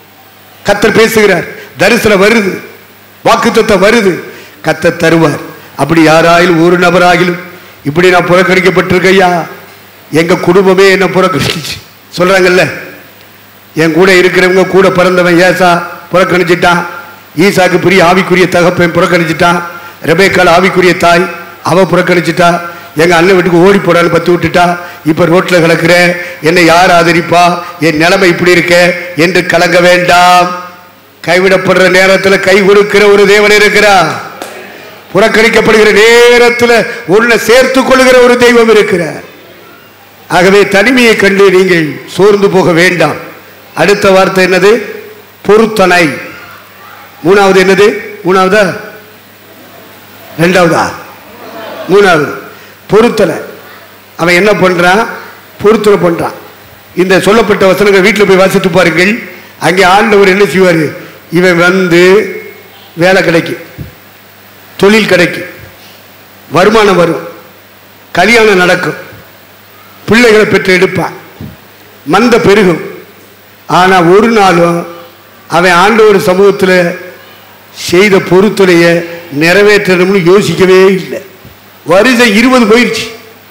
கத்தர் பேசுகிறார் தரிசனம் வருது வாக்குத்தத்தம் வருது கத்தர் தருவார் அப்படி யாராயிலும் ஒரு நபராகிலும் இப்படி நான் புறக்கணிக்கப்பட்டிருக்கையா எங்க குடும்பமே என்ன புறக்கணிச்சு சொல்றாங்கல்ல என் கூட இருக்கிறவங்க கூட பிறந்தவன் ஏசா புறக்கணிச்சிட்டான் ஈசாக்கு பெரிய ஆவிக்குரிய தகப்பன் புறக்கணிச்சிட்டான் ரெபேக்கால் ஆவிக்குரிய தாய் அவ புறக்கணிச்சிட்டா எங்க அண்ணன் வீட்டுக்கு ஓடி போடான்னு பத்து விட்டுட்டா இப்ப ரோட்ல கிடக்குற என்னை யார் ஆதரிப்பா என் நிலைமை இப்படி இருக்க என்று கலங்க வேண்டாம் கைவிடப்படுற நேரத்தில் கை கொடுக்கிற ஒரு தேவன் இருக்கிறார் புறக்கணிக்கப்படுகிற நேரத்தில் உன்னை சேர்த்துக் கொள்கிற ஒரு தெய்வம் இருக்கிறார் ஆகவே தனிமையை கண்டு நீங்கள் சோர்ந்து போக வேண்டாம் அடுத்த வார்த்தை என்னது பொருத்தனை மூணாவது என்னது மூணாவதா ரெண்டாவதா மூணாவது பொருத்தனை அவன் என்ன பண்றான் பொருத்தனை பண்றான் இந்த சொல்லப்பட்ட வசனங்கள் வீட்டில் போய் வாசித்து பாருங்கள் அங்கே ஆண்டவர் என்ன செய்வார் இவன் வந்து வேலை கிடைக்கும் தொழில் கிடைக்கும் வருமானம் வரும் கல்யாணம் நடக்கும் பிள்ளைகளை பெற்று எடுப்பான் மந்த பெருகும் ஆனா ஒரு நாளும் அவன் ஆண்டவர் சமூகத்தில் செய்த பொறுத்துடைய நிறைவேற்றணும்னு யோசிக்கவே இல்லை வருஷம் இருபது போயிடுச்சு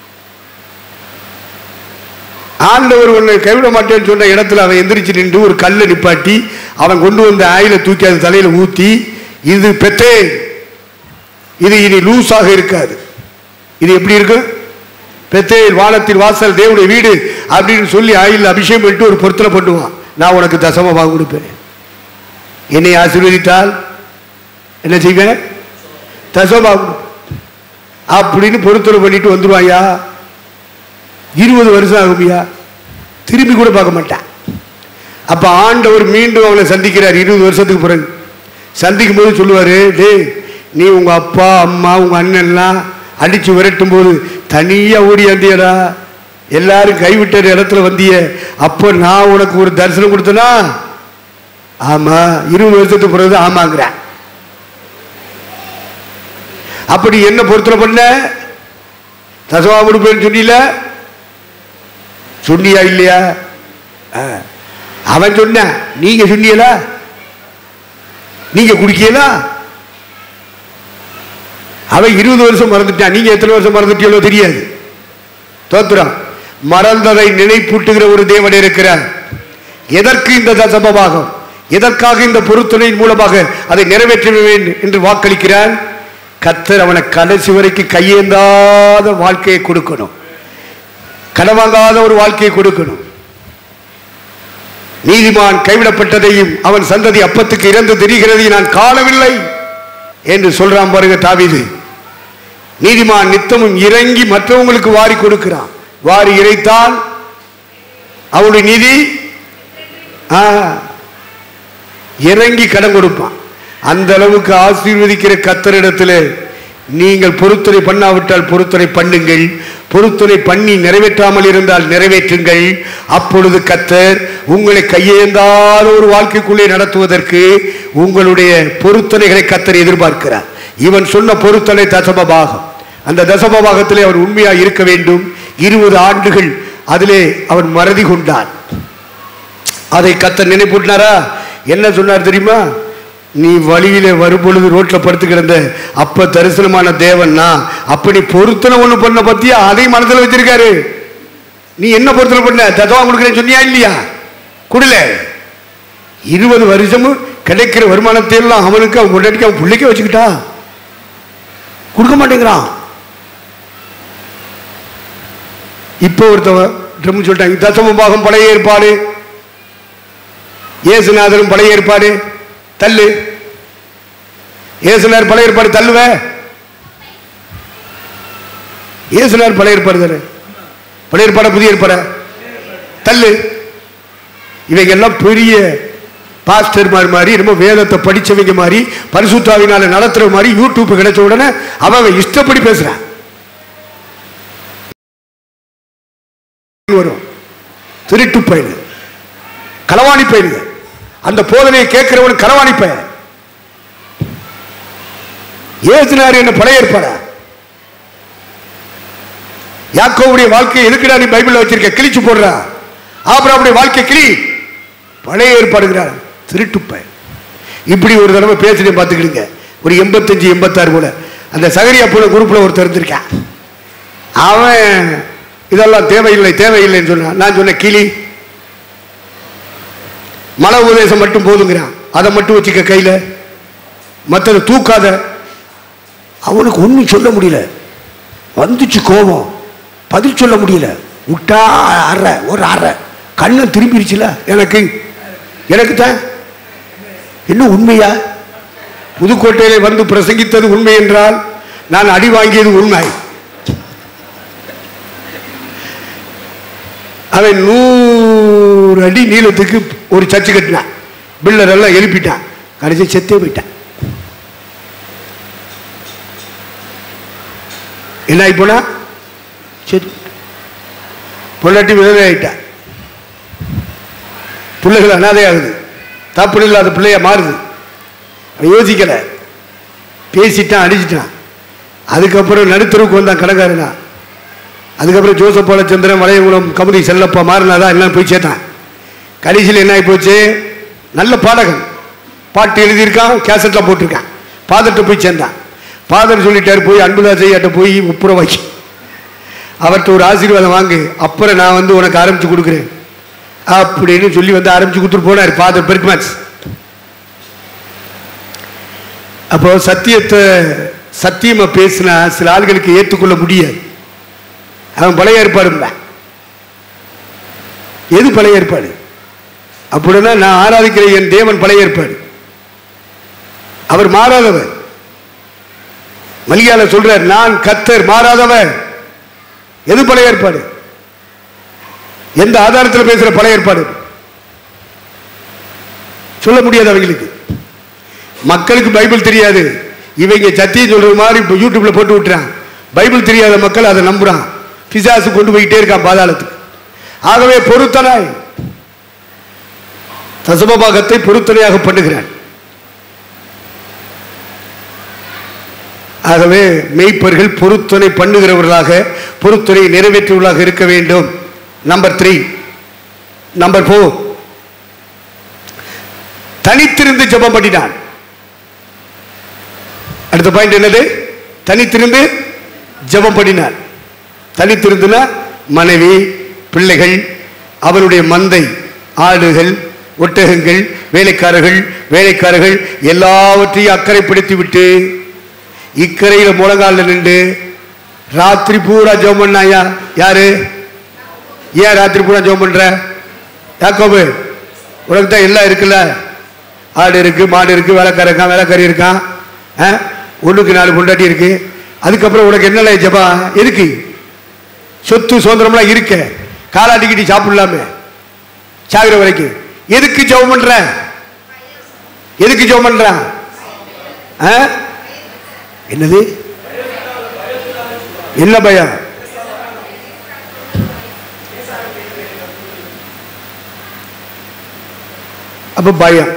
ஆண்டவர் உன்னை கைவிட மாட்டேன்னு சொன்ன இடத்துல அவன் எந்திரிச்சு நின்று ஒரு கல்லை நிப்பாட்டி அவன் கொண்டு வந்த ஆயில தூக்கி அது தலையில ஊத்தி இது பெத்தே இது இனி லூஸாக இருக்காது இது எப்படி இருக்கும் பெத்தேல் வானத்தின் வாசல் தேவனுடைய வீடு அப்படின்னு சொல்லி ஆயில் அபிஷேகம் பண்ணிட்டு ஒரு பொருத்தனை பண்ணுவான் நான் உனக்கு தசமமாக கொடுப்பேன் என்னை ஆசீர்வதித்தால் என்ன செய்வேன் தசமமாக கொடுப்பேன். அப்படின்னு பொருத்தனை பண்ணிட்டு வந்துருவாயா இருபது வருஷம் ஆகுமியா திரும்பி கூட பார்க்க மாட்டான் அப்ப ஆண்டவர் மீண்டும் அவனை சந்திக்கிறார் இருபது வருஷத்துக்கு பிறகு சந்திக்கும் போது சொல்லுவாரு டேய் நீ உங்க அப்பா அம்மா உங்க அண்ணன்லாம் அடிச்சு விரட்டும் போது தனியா ஓடியாந்தியடா எல்லாரும் கைவிட்ட இடத்துல வந்திய அப்போ நான் உனக்கு ஒரு தரிசனம் கொடுத்தனா ஆமா இருபது வருஷத்துக்கு பிறகு ஆமாங்கிறேன் அப்படி என்ன பொருத்தனை பண்ண தசவா கொடுப்பேன்னு சொன்னீல சொன்னியா இல்லையா ஆ. அவன் சொன்னான் நீங்க சொன்னீங்களா நீங்க குடிக்கலா அவன் இருபது வருஷம் மறந்துட்டான் நீங்க எத்தனை வருஷம் மறந்துட்டீங்களோ தெரியாது தோத்துறான் மறந்ததை நினைப்பூட்டுகிற ஒரு தேவன் இருக்கிறார் எதற்கு இந்த தசமபாகம் எதற்காக இந்த பொருத்தனையின் மூலமாக அதை நிறைவேற்றுவேன் என்று வாக்களிக்கிறான் கத்தர் அவனை கடைசி வரைக்கும் கையேந்தாத வாழ்க்கையை கொடுக்கணும் கடவாங்காத ஒரு வாழ்க்கையை கொடுக்கணும் நீதிமான் கைவிடப்பட்டதையும் அவன் சந்ததி அப்பத்துக்கு இறந்து தெரிகிறதையும் நான் காணவில்லை என்று சொல்றான் பாருங்க தாவீது நீதிமான் நித்தமும் இறங்கி மற்றவங்களுக்கு வாரி கொடுக்கிறான் வாரி இறைத்தான் அவனுடைய நீதி ஆ, இறங்கி கடன் கொடுப்பான் அந்த அளவுக்கு ஆசீர்வதிக்கிற கத்தரிடத்தில் நீங்கள் பொருத்தனை பண்ணாவிட்டால் பொருத்தனை பண்ணுங்கள் பொருத்தனை பண்ணி நிறைவேற்றாமல் இருந்தால் நிறைவேற்றுங்கள் அப்பொழுது கத்தர் உங்களை கையேந்தாத ஒரு வாழ்க்கைக்குள்ளே நடத்துவதற்கு உங்களுடைய பொருத்தனைகளை கத்தர் எதிர்பார்க்கிறார் இவன் சொன்ன பொருத்தனை தசம பாகம் அந்த தசம பாகத்திலே அவர் உண்மையாக இருக்க வேண்டும் இருபது ஆண்டுகள் அதிலே அவன் மறதி கொண்டான் அதை கத்த நினைப்பூட்டினாரா என்ன சொன்னார் தெரியுமா நீ வழியிலே வரும்பொழுது ரோட்ல படுத்து கிடந்த அப்ப தரிசனமான தேவன் நான் அப்ப நீ பொருத்தனை ஒண்ணு பண்ண பத்தியா அதையும் மனசுல வச்சிருக்காரு நீ என்ன பொருத்தனை பண்ண தத்துவா கொடுக்குறேன்னு சொன்னியா இல்லையா குடல இருபது வருஷமும் கிடைக்கிற வருமானத்தை எல்லாம் அவனுக்கு அவன் கொண்டாடிக்கு அவன் பிள்ளைக்க வச்சுக்கிட்டா கொடுக்க மாட்டேங்கிறான் இப்போ ஒருத்தவன் ட்ரம் சொல்லிட்டாங்க தசம பாகம் பழைய ஏற்பாடு இயேசுநாதரும் பழைய ஏற்பாடு தள்ளு இயேசுநாதர் பழைய ஏற்பாடு தள்ளுவ இயேசுநாதர் பழைய ஏற்பாடு தானே பழைய ஏற்பாடு புதிய ஏற்பாடு தள்ளு இவங்க எல்லாம் பெரிய பாஸ்டர் மாதிரி மாதிரி ரொம்ப வேதத்தை படிச்சவங்க மாதிரி பரிசுத்தாவினால நடத்துற மாதிரி யூடியூப் கிடைச்ச உடனே அவன் அவன் இஷ்டப்படி பேசுறான் வரும் திருட்டு பயிர் களவாணி பயிர் அந்த போதனையை கேட்கிறவன் களவாணி பயிர் ஏசுனார் என்ன பழைய ஏற்பாடா யாக்கோவுடைய வாழ்க்கையை எதுக்குடா நீ பைபிள்ல வச்சிருக்க கிழிச்சு போடுறா ஆபிரகாமுடைய வாழ்க்கை கிளி பழைய ஏற்பாடுகிறார் திருட்டு பயிர் இப்படி ஒரு தடவை பேசுறேன் பார்த்துக்கிடுங்க ஒரு எண்பத்தஞ்சு எண்பத்தாறு கூட அந்த சகரியா போன குரூப்ல ஒருத்தர் இருந்திருக்கான் அவன் இதெல்லாம் தேவையில்லை தேவையில்லைன்னு சொன்னான் நான் சொன்னேன் கிளி மலை உபதேசம் மட்டும் போதுங்கிறான் அதை மட்டும் வச்சுக்க கையில மற்றதை தூக்காத அவனுக்கு ஒன்றும் சொல்ல முடியல வந்துச்சு கோபம் பதில் சொல்ல முடியல விட்டா அற ஒரு அற கண்ணம் திரும்பிருச்சுல எனக்கு எனக்கு தான் என்ன உண்மையா புதுக்கோட்டையிலே வந்து பிரசங்கித்தது உண்மை என்றால் நான் அடி வாங்கியது உண்மை அவன் நூறு அடி நீளத்துக்கு ஒரு சர்ச்சு கட்டினான் பில்லர் எல்லாம் எழுப்பிட்டான் கடைசி செத்தே போயிட்டான் என்ன ஆகி போனா சரி பொண்டாட்டி விதவை ஆயிட்டான் பிள்ளைகள் அனாதை ஆகுது தப்பு இல்லாத பிள்ளைய மாறுது அவன் யோசிக்கல பேசிட்டான் அடிச்சிட்டான் அதுக்கப்புறம் நடுத்தருவுக்கு வந்தான் கடைக்காரனா அதுக்கப்புறம் ஜோசப் பாலச்சந்திரன் வளையகுளம் கமுதி செல்லப்பா மாறினாதான் எல்லாம் போய் சேர்த்தான் கடைசியில் என்ன ஆகி போச்சு நல்ல பாடகன் பாட்டு எழுதியிருக்கான் கேசட்டில் போட்டிருக்கான் ஃபாதர்கிட்ட போய் சேர்ந்தான் ஃபாதர் சொல்லிட்டாரு போய் அன்புதாசையாட்ட போய் ஒப்புரவாக்கி அவர்கிட்ட ஒரு ஆசீர்வாதம் வாங்கு அப்புறம் நான் வந்து உனக்கு ஆரம்பிச்சு கொடுக்குறேன் அப்படின்னு சொல்லி வந்து ஆரம்பிச்சு கொடுத்துட்டு போனார் ஃபாதர் பெர்க்மன்ஸ் அப்போ சத்தியத்தை சத்தியமா பேசினா சில ஆள்களுக்கு ஏற்றுக்கொள்ள முடியாது அவன் பழைய ஏற்பாடு எது பழைய ஏற்பாடு அப்படின்னா நான் ஆராதிக்கிற என் தேவன் பழைய ஏற்பாடு அவர் மாறாதவர் மல்லியால சொல்றார் நான் கத்தர் மாறாதவர் எது பழைய ஏற்பாடு எந்த ஆதாரத்தில் பேசுற பழைய ஏற்பாடு சொல்ல முடியாது அவங்களுக்கு மக்களுக்கு பைபிள் தெரியாது இவங்க சத்தியம் சொல்றது மாதிரி இப்போ யூடியூப்ல போட்டு விட்டுறான் பைபிள் தெரியாத மக்கள் அதை நம்புறான் பிசாசு கொண்டு போயிட்டே இருக்கான் பாதாளத்துக்கு ஆகவே பொருத்தனாய் தசமபாகத்தை பொருத்தனையாக பண்ணுகிறான் ஆகவே மெய்ப்பர்கள் பொருத்தனை பண்ணுகிறவர்களாக பொருத்தனை நிறைவேற்றுவர்களாக இருக்க வேண்டும் நம்பர் த்ரீ நம்பர் ஃபோர் தனித்திருந்து ஜெபம் பண்ணினான் அடுத்த பாயிண்ட் என்னது தனித்திருந்து ஜெபம் பண்ணினார் தனித்திருந்துனா மனைவி பிள்ளைகள் அவருடைய மந்தை ஆடுகள் ஒட்டகங்கள் வேலைக்காரர்கள் வேலைக்காரர்கள் எல்லாவற்றையும் அக்கறைப்படுத்தி விட்டு இக்கரையில முழங்காலில் நின்று ராத்திரி பூரா ஜெபம் பண்ணாயா யாரு ஏன் ராத்திரி பூரா ஜெபம் பண்ற யாக்கோபு உனக்கு தான் எல்லாம் இருக்குல்ல ஆடு இருக்கு மாடு இருக்கு வேலைக்காரன் இருக்கான் வேலைக்காரி இருக்கான் ஆ? ஒண்ணுக்கு நாலு பொண்டாட்டி இருக்கு அதுக்கப்புறம் உனக்கு என்னல ஜபா எதுக்கு சொத்து சுதந்திரம்லாம் இருக்க காலாட்டிக்கிட்டு சாப்பிடலாமே சாகிற வரைக்கும் எதுக்கு ஜெபம் பண்ற எதுக்கு ஜெபம் பண்ற ஆ? என்னது என்ன பயம் அப்ப பயம்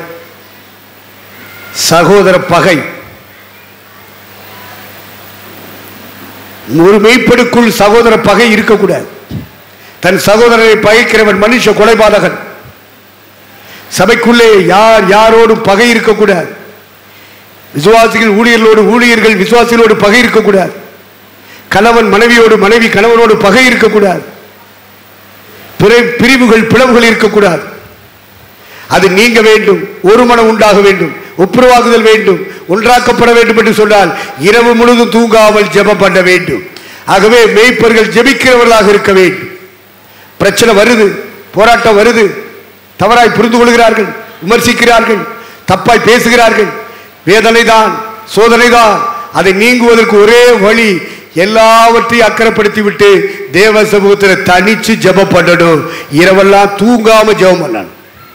சகோதர பகை ஒரு மெய்ப்பெடுக்குள் சகோதர பகை இருக்கக்கூடாது தன் சகோதரரை பகைக்கிறவன் மனுஷ கொலைபாதகன் சபைக்குள்ளே யார் யாரோடு பகை இருக்கக்கூடாது விசுவாசிகள் ஊழியர்களோடு ஊழியர்கள் விசுவாசிகளோடு பகை இருக்கக்கூடாது கணவன் மனைவியோடு மனைவி கணவனோடு பகை இருக்கக்கூடாது பிற- பிரிவுகள் பிளவுகள் இருக்கக்கூடாது அது நீங்க வேண்டும் ஒரு மனம் உண்டாக வேண்டும் ஒப்புரவாகுதல் வேண்டும் ஒன்றாக்கப்பட வேண்டும் என்று சொன்னால் இரவு முழுதும் தூங்காமல் ஜெபம் பண்ண வேண்டும் ஆகவே மேய்ப்பர்கள் ஜெபிக்கிறவர்களாக இருக்க வேண்டும் பிரச்சனை வருது போராட்டம் வருது தவறாய் புரிந்து கொள்கிறார்கள் விமர்சிக்கிறார்கள் தப்பாய் பேசுகிறார்கள் வேதனை தான் சோதனை தான் அதை நீங்குவதற்கு ஒரே வழி எல்லாவற்றையும் அக்கறைப்படுத்தி விட்டு தேவ சமூகத்தில் தனிச்சு ஜெபம் பண்ணணும் இரவெல்லாம் தூங்காம ஜெபம் பண்ணணும்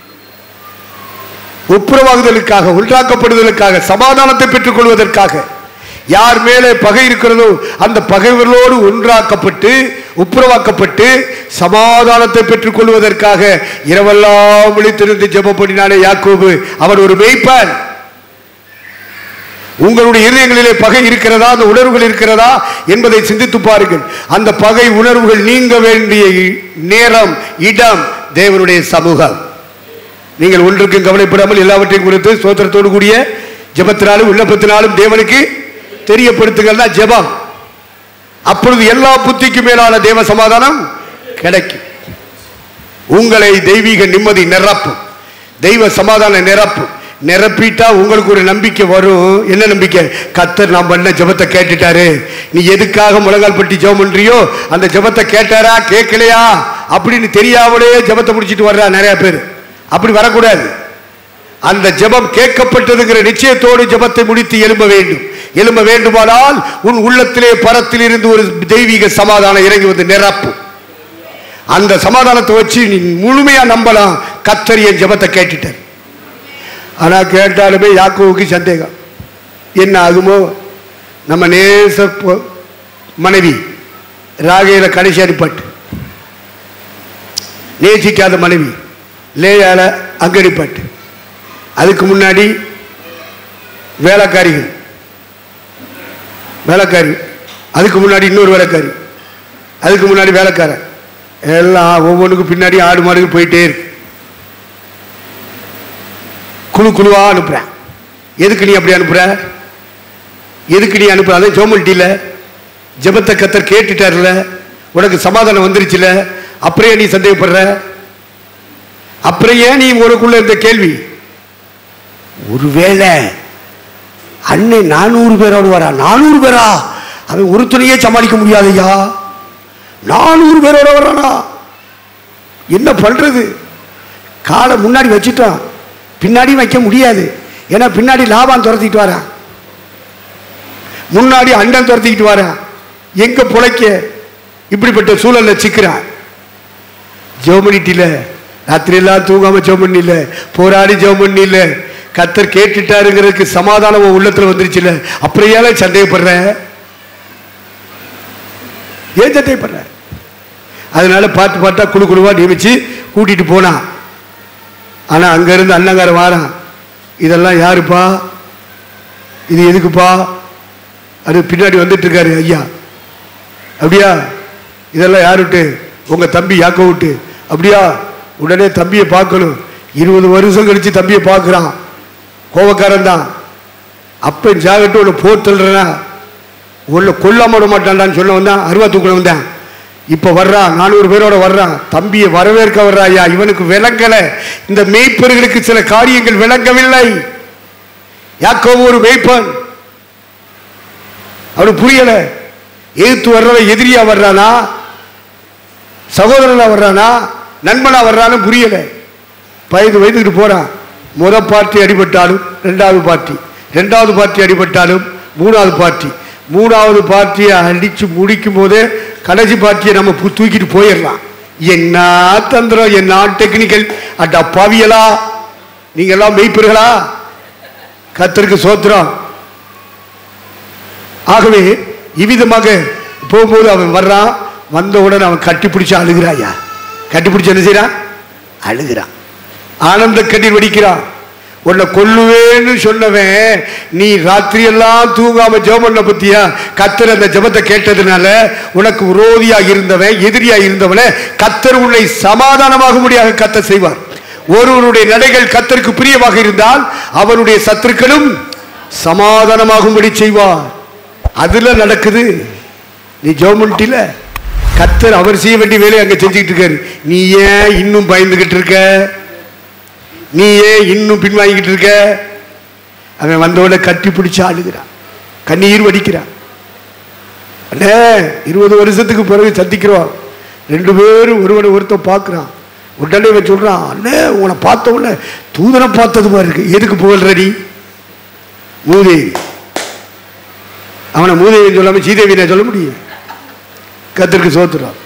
ஒப்புரவாகுதலுக்காக உண்டாக்கப்படுதலுக்காக சமாதானத்தை பெற்றுக் கொள்வதற்காக யார் மேலே பகை இருக்கிறதோ அந்த பகைவர்களோடு ஒன்றாக்கப்பட்டு ஒப்புரவாக்கப்பட்டு சமாதானத்தை பெற்றுக் கொள்வதற்காக இரவெல்லாம் விழித்திருந்து ஜெபம் பண்ணினானே யாக்கோபு அவன் ஒரு மேய்ப்பன் உங்களுடைய இதயங்களிலே பகை இருக்கிறதா அந்த உணர்வுகள் இருக்கிறதா என்பதை சிந்தித்து பாருங்கள் அந்த பகை உணர்வுகள் நீங்க வேண்டிய நேரம் இடம் தேவனுடைய சமூகம் நீங்கள் ஒன்றுக்கும் கவலைப்படாமல் எல்லாவற்றையும் குறித்து சோத்திரத்தோடு கூடிய ஜெபத்தினாலும் விண்ணப்பத்தினாலும் தேவனுக்கு தெரியப்படுத்துங்கள் தான் ஜெபம் அப்பொழுது எல்லா புத்திக்கு மேலான தேவ சமாதானம் கிடைக்கும் உங்களை தெய்வீக நிம்மதி நிரப்பும் தெய்வ சமாதானம் நிரப்பும் நிரப்பிட்டா உங்களுக்கு ஒரு நம்பிக்கை வரும் என்ன நம்பிக்கை கத்தர் நான் பண்ண ஜெபத்தை கேட்டுட்டாரு நீ எதுக்காக முழங்கால் பட்டி ஜெபம் பண்றியோ அந்த ஜெபத்தை கேட்டாரா கேட்கலையா அப்படின்னு தெரியாமலே ஜெபத்தை முடிச்சிட்டு வர்றா நிறைய பேர் அப்படி வரக்கூடாது அந்த ஜெபம் கேட்கப்பட்டதுங்கிற நிச்சயத்தோடு ஜெபத்தை முடித்து எழும்ப வேண்டும் எழும்ப வேண்டுமானால் உன் உள்ளத்திலே பரத்தில் இருந்து ஒரு தெய்வீக சமாதானம் இறங்கி வந்து நிரப்பும் அந்த சமாதானத்தை வச்சு நீ முழுமையா நம்பலாம் கத்தர் என் ஜெபத்தை கேட்டுட்டார் ஆனா கேட்டாலுமே யாக்கோவுக்கு சந்தேகம் என்ன ஆகுமோ நம்ம நேச பொ- மனைவி ராகையில கடைசி அடிப்பட்டு நேசிக்காத மனைவி லேயால அங்கடிப்பட்டு அதுக்கு முன்னாடி வேலைக்காரிகள் வேலைக்காரி அதுக்கு முன்னாடி இன்னொரு வேலைக்காரி அதுக்கு முன்னாடி வேலைக்காரன் எல்லாம் ஒவ்வொன்றுக்கும் பின்னாடி ஆடு மாடுக்கு போயிட்டே இருக்கு குழு குழுவா அனுப்புறேன் எதுக்கு நீ அப்படி அனுப்புற எதுக்கு நீ அனுப்புற அதான் ஜோமல்ட்டியில் ஜெபத்தை கத்தர் கேட்டுட்டார்ல உனக்கு சமாதானம் வந்துருச்சுல அப்புறம் ஏன் நீ சந்தேகப்படுற அப்புறம் ஏன் நீ உனக்குள்ள இருந்த கேள்வி ஒருவேளை அன்னை நானூறு பேரோடு வரா நானூறு பேரா அவன் ஒரு துணையே சமாளிக்க முடியாதையா நானூறு பேரோட வரானா என்ன பண்றது காலை முன்னாடி வச்சுட்டான் பின்னாடி வைக்க முடியாது ஏன்னா பின்னாடி லாபம் துரத்திட்டு வரான் முன்னாடி அண்டன் துரத்திக்கிட்டு வரான் எங்க புழைக்க இப்படிப்பட்ட சூழல்ல சிக்கிறான் ஜெவமணிட்டில ராத்திரி எல்லாம் தூங்காம ஜெபம் பண்ணல போராடி ஜெபம் பண்ணல கத்தர் கேட்டுட்டாருங்கிறதுக்கு சமாதானம் உன் உள்ளத்துல வந்துருச்சுல அப்புறம் ஏன் சந்தேகப்படுற ஏன் சந்தேகப்படுற அதனால பார்த்து பார்த்தா குழு குழுவா நியமிச்சு கூட்டிட்டு போனான் ஆனா அங்க இருந்து அண்ணங்காரன் வாரான் இதெல்லாம் யாருப்பா இது எதுக்குப்பா அது பின்னாடி வந்துட்டு இருக்காரு ஐயா அப்படியா இதெல்லாம் யார் விட்டு உங்க தம்பி யாக்க விட்டு அப்படியா உடனே தம்பியை பார்க்கணும் இருபது வருஷம் கழிச்சு தம்பியை பார்க்குறான் கோபக்காரன் தான் அப்பன் ஜாகட்டு உன்னை போத்துறா உள்ள கொல்லாம விட மாட்டான்டான்னு சொல்ல வந்தான் அருவா தூக்குல வந்தேன் இப்ப வர்றான் நானூறு பேரோட வர்றான் தம்பியை வரவேற்க வர்றா ஐயா இவனுக்கு விளங்கல இந்த மேய்ப்பர்களுக்கு சில காரியங்கள் விளங்கவில்லை யாக்கோபு ஒரு மேய்ப்பன் அவனுக்கு புரியல எதிர்த்து வர்றவன் எதிரியா வர்றானா சகோதரனா வர்றானா நண்பனா வர்றான்னு புரியல பயந்து வயதுக்கிட்டு போறான் முத பார்ட்டி அடிபட்டாலும் ரெண்டாவது பார்ட்டி ரெண்டாவது பார்ட்டி அடிபட்டாலும் மூணாவது பார்ட்டி மூணாவது பார்ட்டியை அடிச்சு முடிக்கும் போதே கடைசி பார்ட்டியை நம்ம பு- தூக்கிட்டு போயிடலாம் என்ன தந்திரம் என்ன டெக்னிக்கல் அட்டா பாவியலா நீங்க எல்லாம் மெய்ப்பர்களா கத்தருக்கு சோத்திரம் ஆகவே இவ்விதமாக போகும்போது அவன் வர்றான் வந்த உடனே அவன் கட்டி பிடிச்சு அழுகிறாயா கட்டி பிடிச்சு என்ன செய்யறான் அழுகிறான் ஆனந்த கண்ணீர் வடிக்கிறான் உன்னை கொல்லுவேன்னு சொன்னவன் நீ ராத்திரியெல்லாம் தூங்காம ஜெபம் பண்ண பத்தியா கத்தர் அந்த ஜெபத்தை கேட்டதுனால உனக்கு விரோதியா இருந்தவன் எதிரியா இருந்தவனை கத்தர் உன்னை சமாதானமாகும்படியாக கத்த செய்வார் ஒருவருடைய நடைகள் கத்தருக்கு பிரியமாக இருந்தால் அவனுடைய சத்துருக்களும் சமாதானமாகும்படி செய்வார் அதுல நடக்குது நீ ஜெபம் பண்ணிட்டில கத்தர் அவர் செய்ய வேண்டிய வேலையை அங்க செஞ்சுக்கிட்டு இருக்காரு நீ ஏன் இன்னும் பயந்துகிட்டு இருக்க நீ ஏன் இன்னும் பின்வாங்கிட்டு இருக்க அவன் வந்தவனை கட்டி பிடிச்சு ஆளுகிறான் கண்ணீர் வடிக்கிறான் அண்ணே இருபது வருஷத்துக்கு பிறகு சந்திக்கிறோம் ரெண்டு பேரும் ஒருவனை ஒருத்தன் பார்க்குறான் உடனே இவன் சொல்றான் அண்ணே உன்னை பார்த்த உடனே தூதனை பார்த்தது மாதிரி இருக்கு எதுக்கு புகழ்ற நீ மூதேவி அவனை மூதேவின்னு சொல்லாம சீதேவி நான் சொல்ல முடியும் கத்திற்கு சோத்துறான்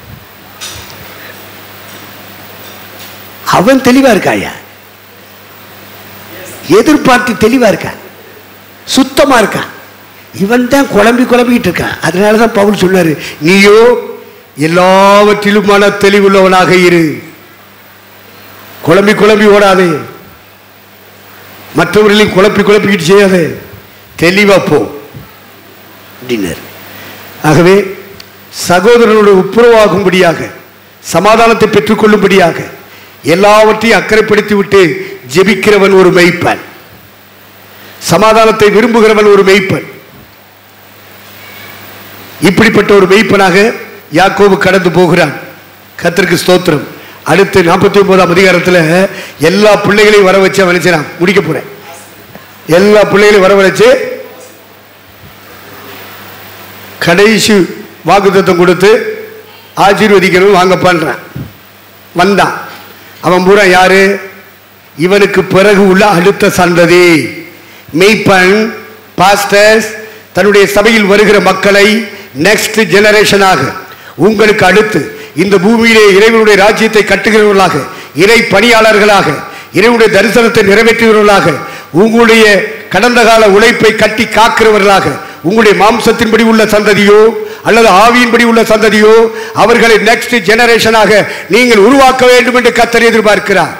அவன் தெளிவா இருக்காயா எதிர்பார்த்து தெளிவா இருக்கான் சுத்தமா இருக்கான் இவன் தான் குழம்பி குழம்பிக்கிட்டு இருக்கான் அதனால தான் பவுல் சொன்னாரு நீயோ எல்லாவற்றிலும் மன தெளிவுள்ளவனாக இரு குழம்பி குழம்பி ஓடாதே மற்றவர்களையும் குழப்பி குழப்பிக்கிட்டு செய்யாதே தெளிவா போ அப்படின்னாரு ஆகவே சகோதரனோடு ஒப்புரவாகும்படியாக சமாதானத்தை பெற்றுக்கொள்ளும்படியாக எல்லாவற்றையும் அக்கறைப்படுத்தி விட்டு ஜெபிக்கிறவன் ஒரு மெய்ப்பன் சமாதானத்தை விரும்புகிறவன் ஒரு மெய்ப்பன் இப்படிப்பட்ட ஒரு மெய்ப்பனாக யாக்கோபு கடந்து போகிறான் கத்திற்கு ஸ்தோத்திரம் அடுத்து நாற்பத்தி ஒன்பதாம் அதிகாரத்தில் எல்லா பிள்ளைகளையும் வர வச்சு அவன் நினைச்சான் முடிக்க போறேன் எல்லா பிள்ளைகளையும் வர வச்சு கடைசி வாக்குத்தத்தம் கொடுத்து ஆசீர்வதிக்கணும் வாங்க பண்றான் வந்தான் அவன் பூரா யாரு இவனுக்கு பிறகு உள்ள அடுத்த சந்ததி மெய்ப்பன் பாஸ்டர்ஸ் தன்னுடைய சபையில் வருகிற மக்களை நெக்ஸ்ட் ஜெனரேஷனாக உங்களுக்கு அடுத்து இந்த பூமியிலே இறைவனுடைய ராஜ்யத்தை கட்டுகிறவர்களாக இறை பணியாளர்களாக இறைவனுடைய தரிசனத்தை நிறைவேற்றுகிறவர்களாக உங்களுடைய கடந்த கால உழைப்பை கட்டி காக்கிறவர்களாக உங்களுடைய மாம்சத்தின்படி உள்ள சந்ததியோ அல்லது ஆவியின்படி உள்ள சந்ததியோ அவர்களை நெக்ஸ்ட் ஜெனரேஷனாக நீங்கள் உருவாக்க வேண்டும் என்று கத்தர் எதிர்பார்க்கிறார்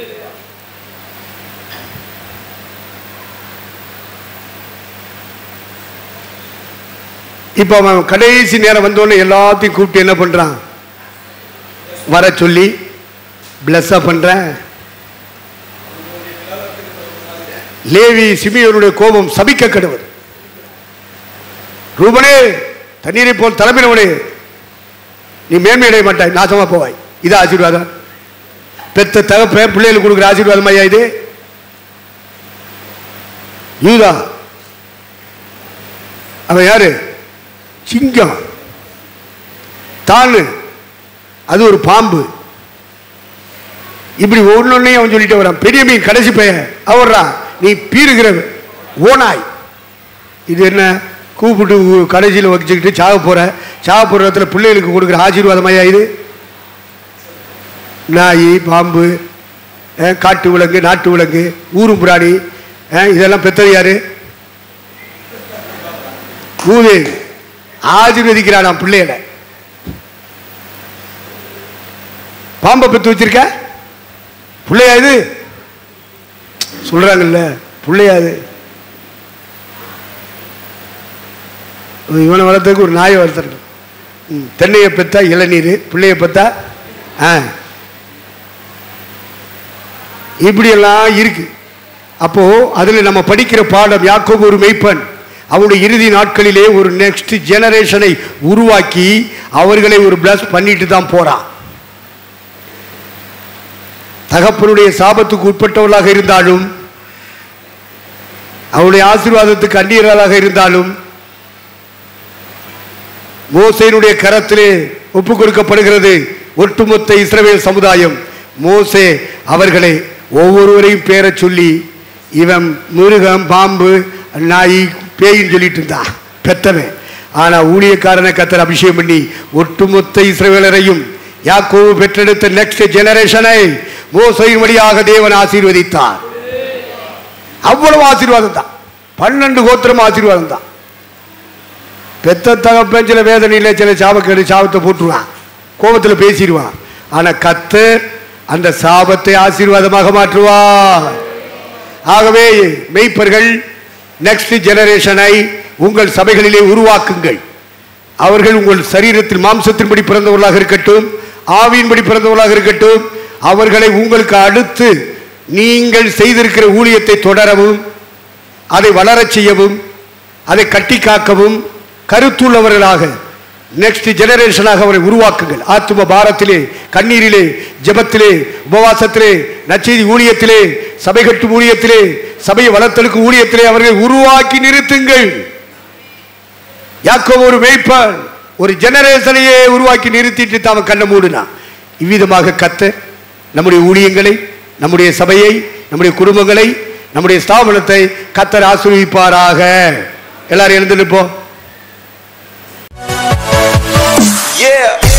இப்போ அவன் கடைசி நேரம் வந்தோடனே எல்லாத்தையும் கூப்பிட்டு என்ன பண்றான் வர சொல்லி பிளஸ்ஸா பண்றேன் லேவி சிமியோனுடைய கோபம் சபிக்க கடுவது ரூபனே தண்ணீரை போல் தலைமையினவனே நீ மேன்மையடைய மாட்டாய் நாசமா போவாய் இது ஆசீர்வாதம் பெத்த தகப்ப பிள்ளைகளுக்கு கொடுக்குற ஆசீர்வாதம் ஐயா இது யூதா அவன் யாரு சிங்கம் தானு அது ஒரு பாம்பு இப்படி ஒன்னொன்னையும் அவன் சொல்லிட்டு வரான் பெரிய மீன் கடைசி பையன் அவர்றா நீ பீறுகிற ஓனாய் இது என்ன கூப்பிட்டு கடைசியில் வச்சுக்கிட்டு சாக போற சாக போகிற இடத்துல பிள்ளைகளுக்கு கொடுக்குற ஆசீர்வாதமையா இது நாய் பாம்பு அஹ், காட்டு விலங்கு நாட்டு விலங்கு ஊரும் பிராணி அஹ், இதெல்லாம் பெத்தது யாரு மூதே ஆசீர்வதிக்கிறான் பிள்ளைகளை பாம்பை பெத்து வச்சிருக்க பிள்ளையா இது சொல்றாங்கல்ல பிள்ளையா இது இவனை வளர்த்ததுக்கு ஒரு நாயை வளர்த்துருக்கு ம், தென்னையை பெத்தா இளநீர் பிள்ளையை பெத்தா ஆ இப்படியெல்லாம் இருக்கு அப்போ அதில் நம்ம படிக்கிற பாடம் யாக்கோபு ஒரு மெய்ப்பன் அவனுடைய இறுதி நாட்களிலே ஒரு நெக்ஸ்ட் ஜெனரேஷனை உருவாக்கி அவர்களை ஒரு பிளஸ் பண்ணிட்டு தான் போறான் தகப்பனுடைய சாபத்துக்கு உட்பட்டவர்களாக இருந்தாலும் அவருடைய ஆசீர்வாதத்துக்கு அந்நியர்களாக இருந்தாலும் மோசேனுடைய கரத்திலே ஒப்பு கொடுக்கப்படுகிறது ஒட்டுமொத்த இஸ்ரவேல் சமுதாயம் மோசே அவர்களை ஒவ்வொருவரையும் பேரச் சொல்லி இவன் மிருகம் பாம்பு நாய் பேயின்னு சொல்லிட்டு இருந்தான் பெத்தவன் ஆனா ஊழியக்காரனை கத்தர் அபிஷேகம் பண்ணி ஒட்டுமொத்த இஸ்ரவேலரையும் யாக்கோவு பெற்றெடுத்த நெக்ஸ்ட் ஜெனரேஷனை மோசையின் வழியாக தேவன் ஆசீர்வதித்தார் அவ்வளவு ஆசீர்வாதம் தான் பன்னெண்டு கோத்திரம் ஆசீர்வாதம் தான் பெத்த தகப்பன் சில வேதனையில் சில சாபக்கேடு சாபத்தை போட்டுருவான் கோபத்தில் பேசிடுவான் ஆனா கத்தர் அந்த சாபத்தை ஆசீர்வாதமாக மாற்றுவார் ஆகவே மெய்ப்பர்கள் நெக்ஸ்ட் ஜெனரேஷனை உங்கள் சபைகளிலே உருவாக்குங்கள் அவர்கள் உங்கள் சரீரத்தில் மாம்சத்தின்படி பிறந்தவர்களாக இருக்கட்டும் ஆவியின்படி பிறந்தவர்களாக இருக்கட்டும் அவர்களை உங்களுக்கு அடுத்து நீங்கள் செய்திருக்கிற ஊழியத்தை தொடரவும் அதை வளரச் செய்யவும் அதை கட்டி காக்கவும் கருத்துள்ளவர்களாக நெக்ஸ்ட் ஜெனரேஷனாக அவரை உருவாக்குங்கள் ஆத்தும பாரத்திலே கண்ணீரிலே ஜெபத்திலே உபவாசத்திலே நச்செய்தி ஊழியத்திலே சபை கட்டும் ஊழியத்திலே சபையை வளர்த்தலுக்கு ஊழியத்திலே அவர்களை உருவாக்கி நிறுத்துங்கள் யாக்கோபு ஒரு மேய்ப்பன் ஒரு ஜெனரேஷனையே உருவாக்கி நிறுத்திட்டு தான் கண்ணை மூடினான் இவ்விதமாக கத்த நம்முடைய ஊழியங்களை நம்முடைய சபையை நம்முடைய குடும்பங்களை நம்முடைய ஸ்தாபனத்தை கத்தர் ஆசீர்வதிப்பாராக எல்லாரும் எழுந்து நிற்போம் Yeah.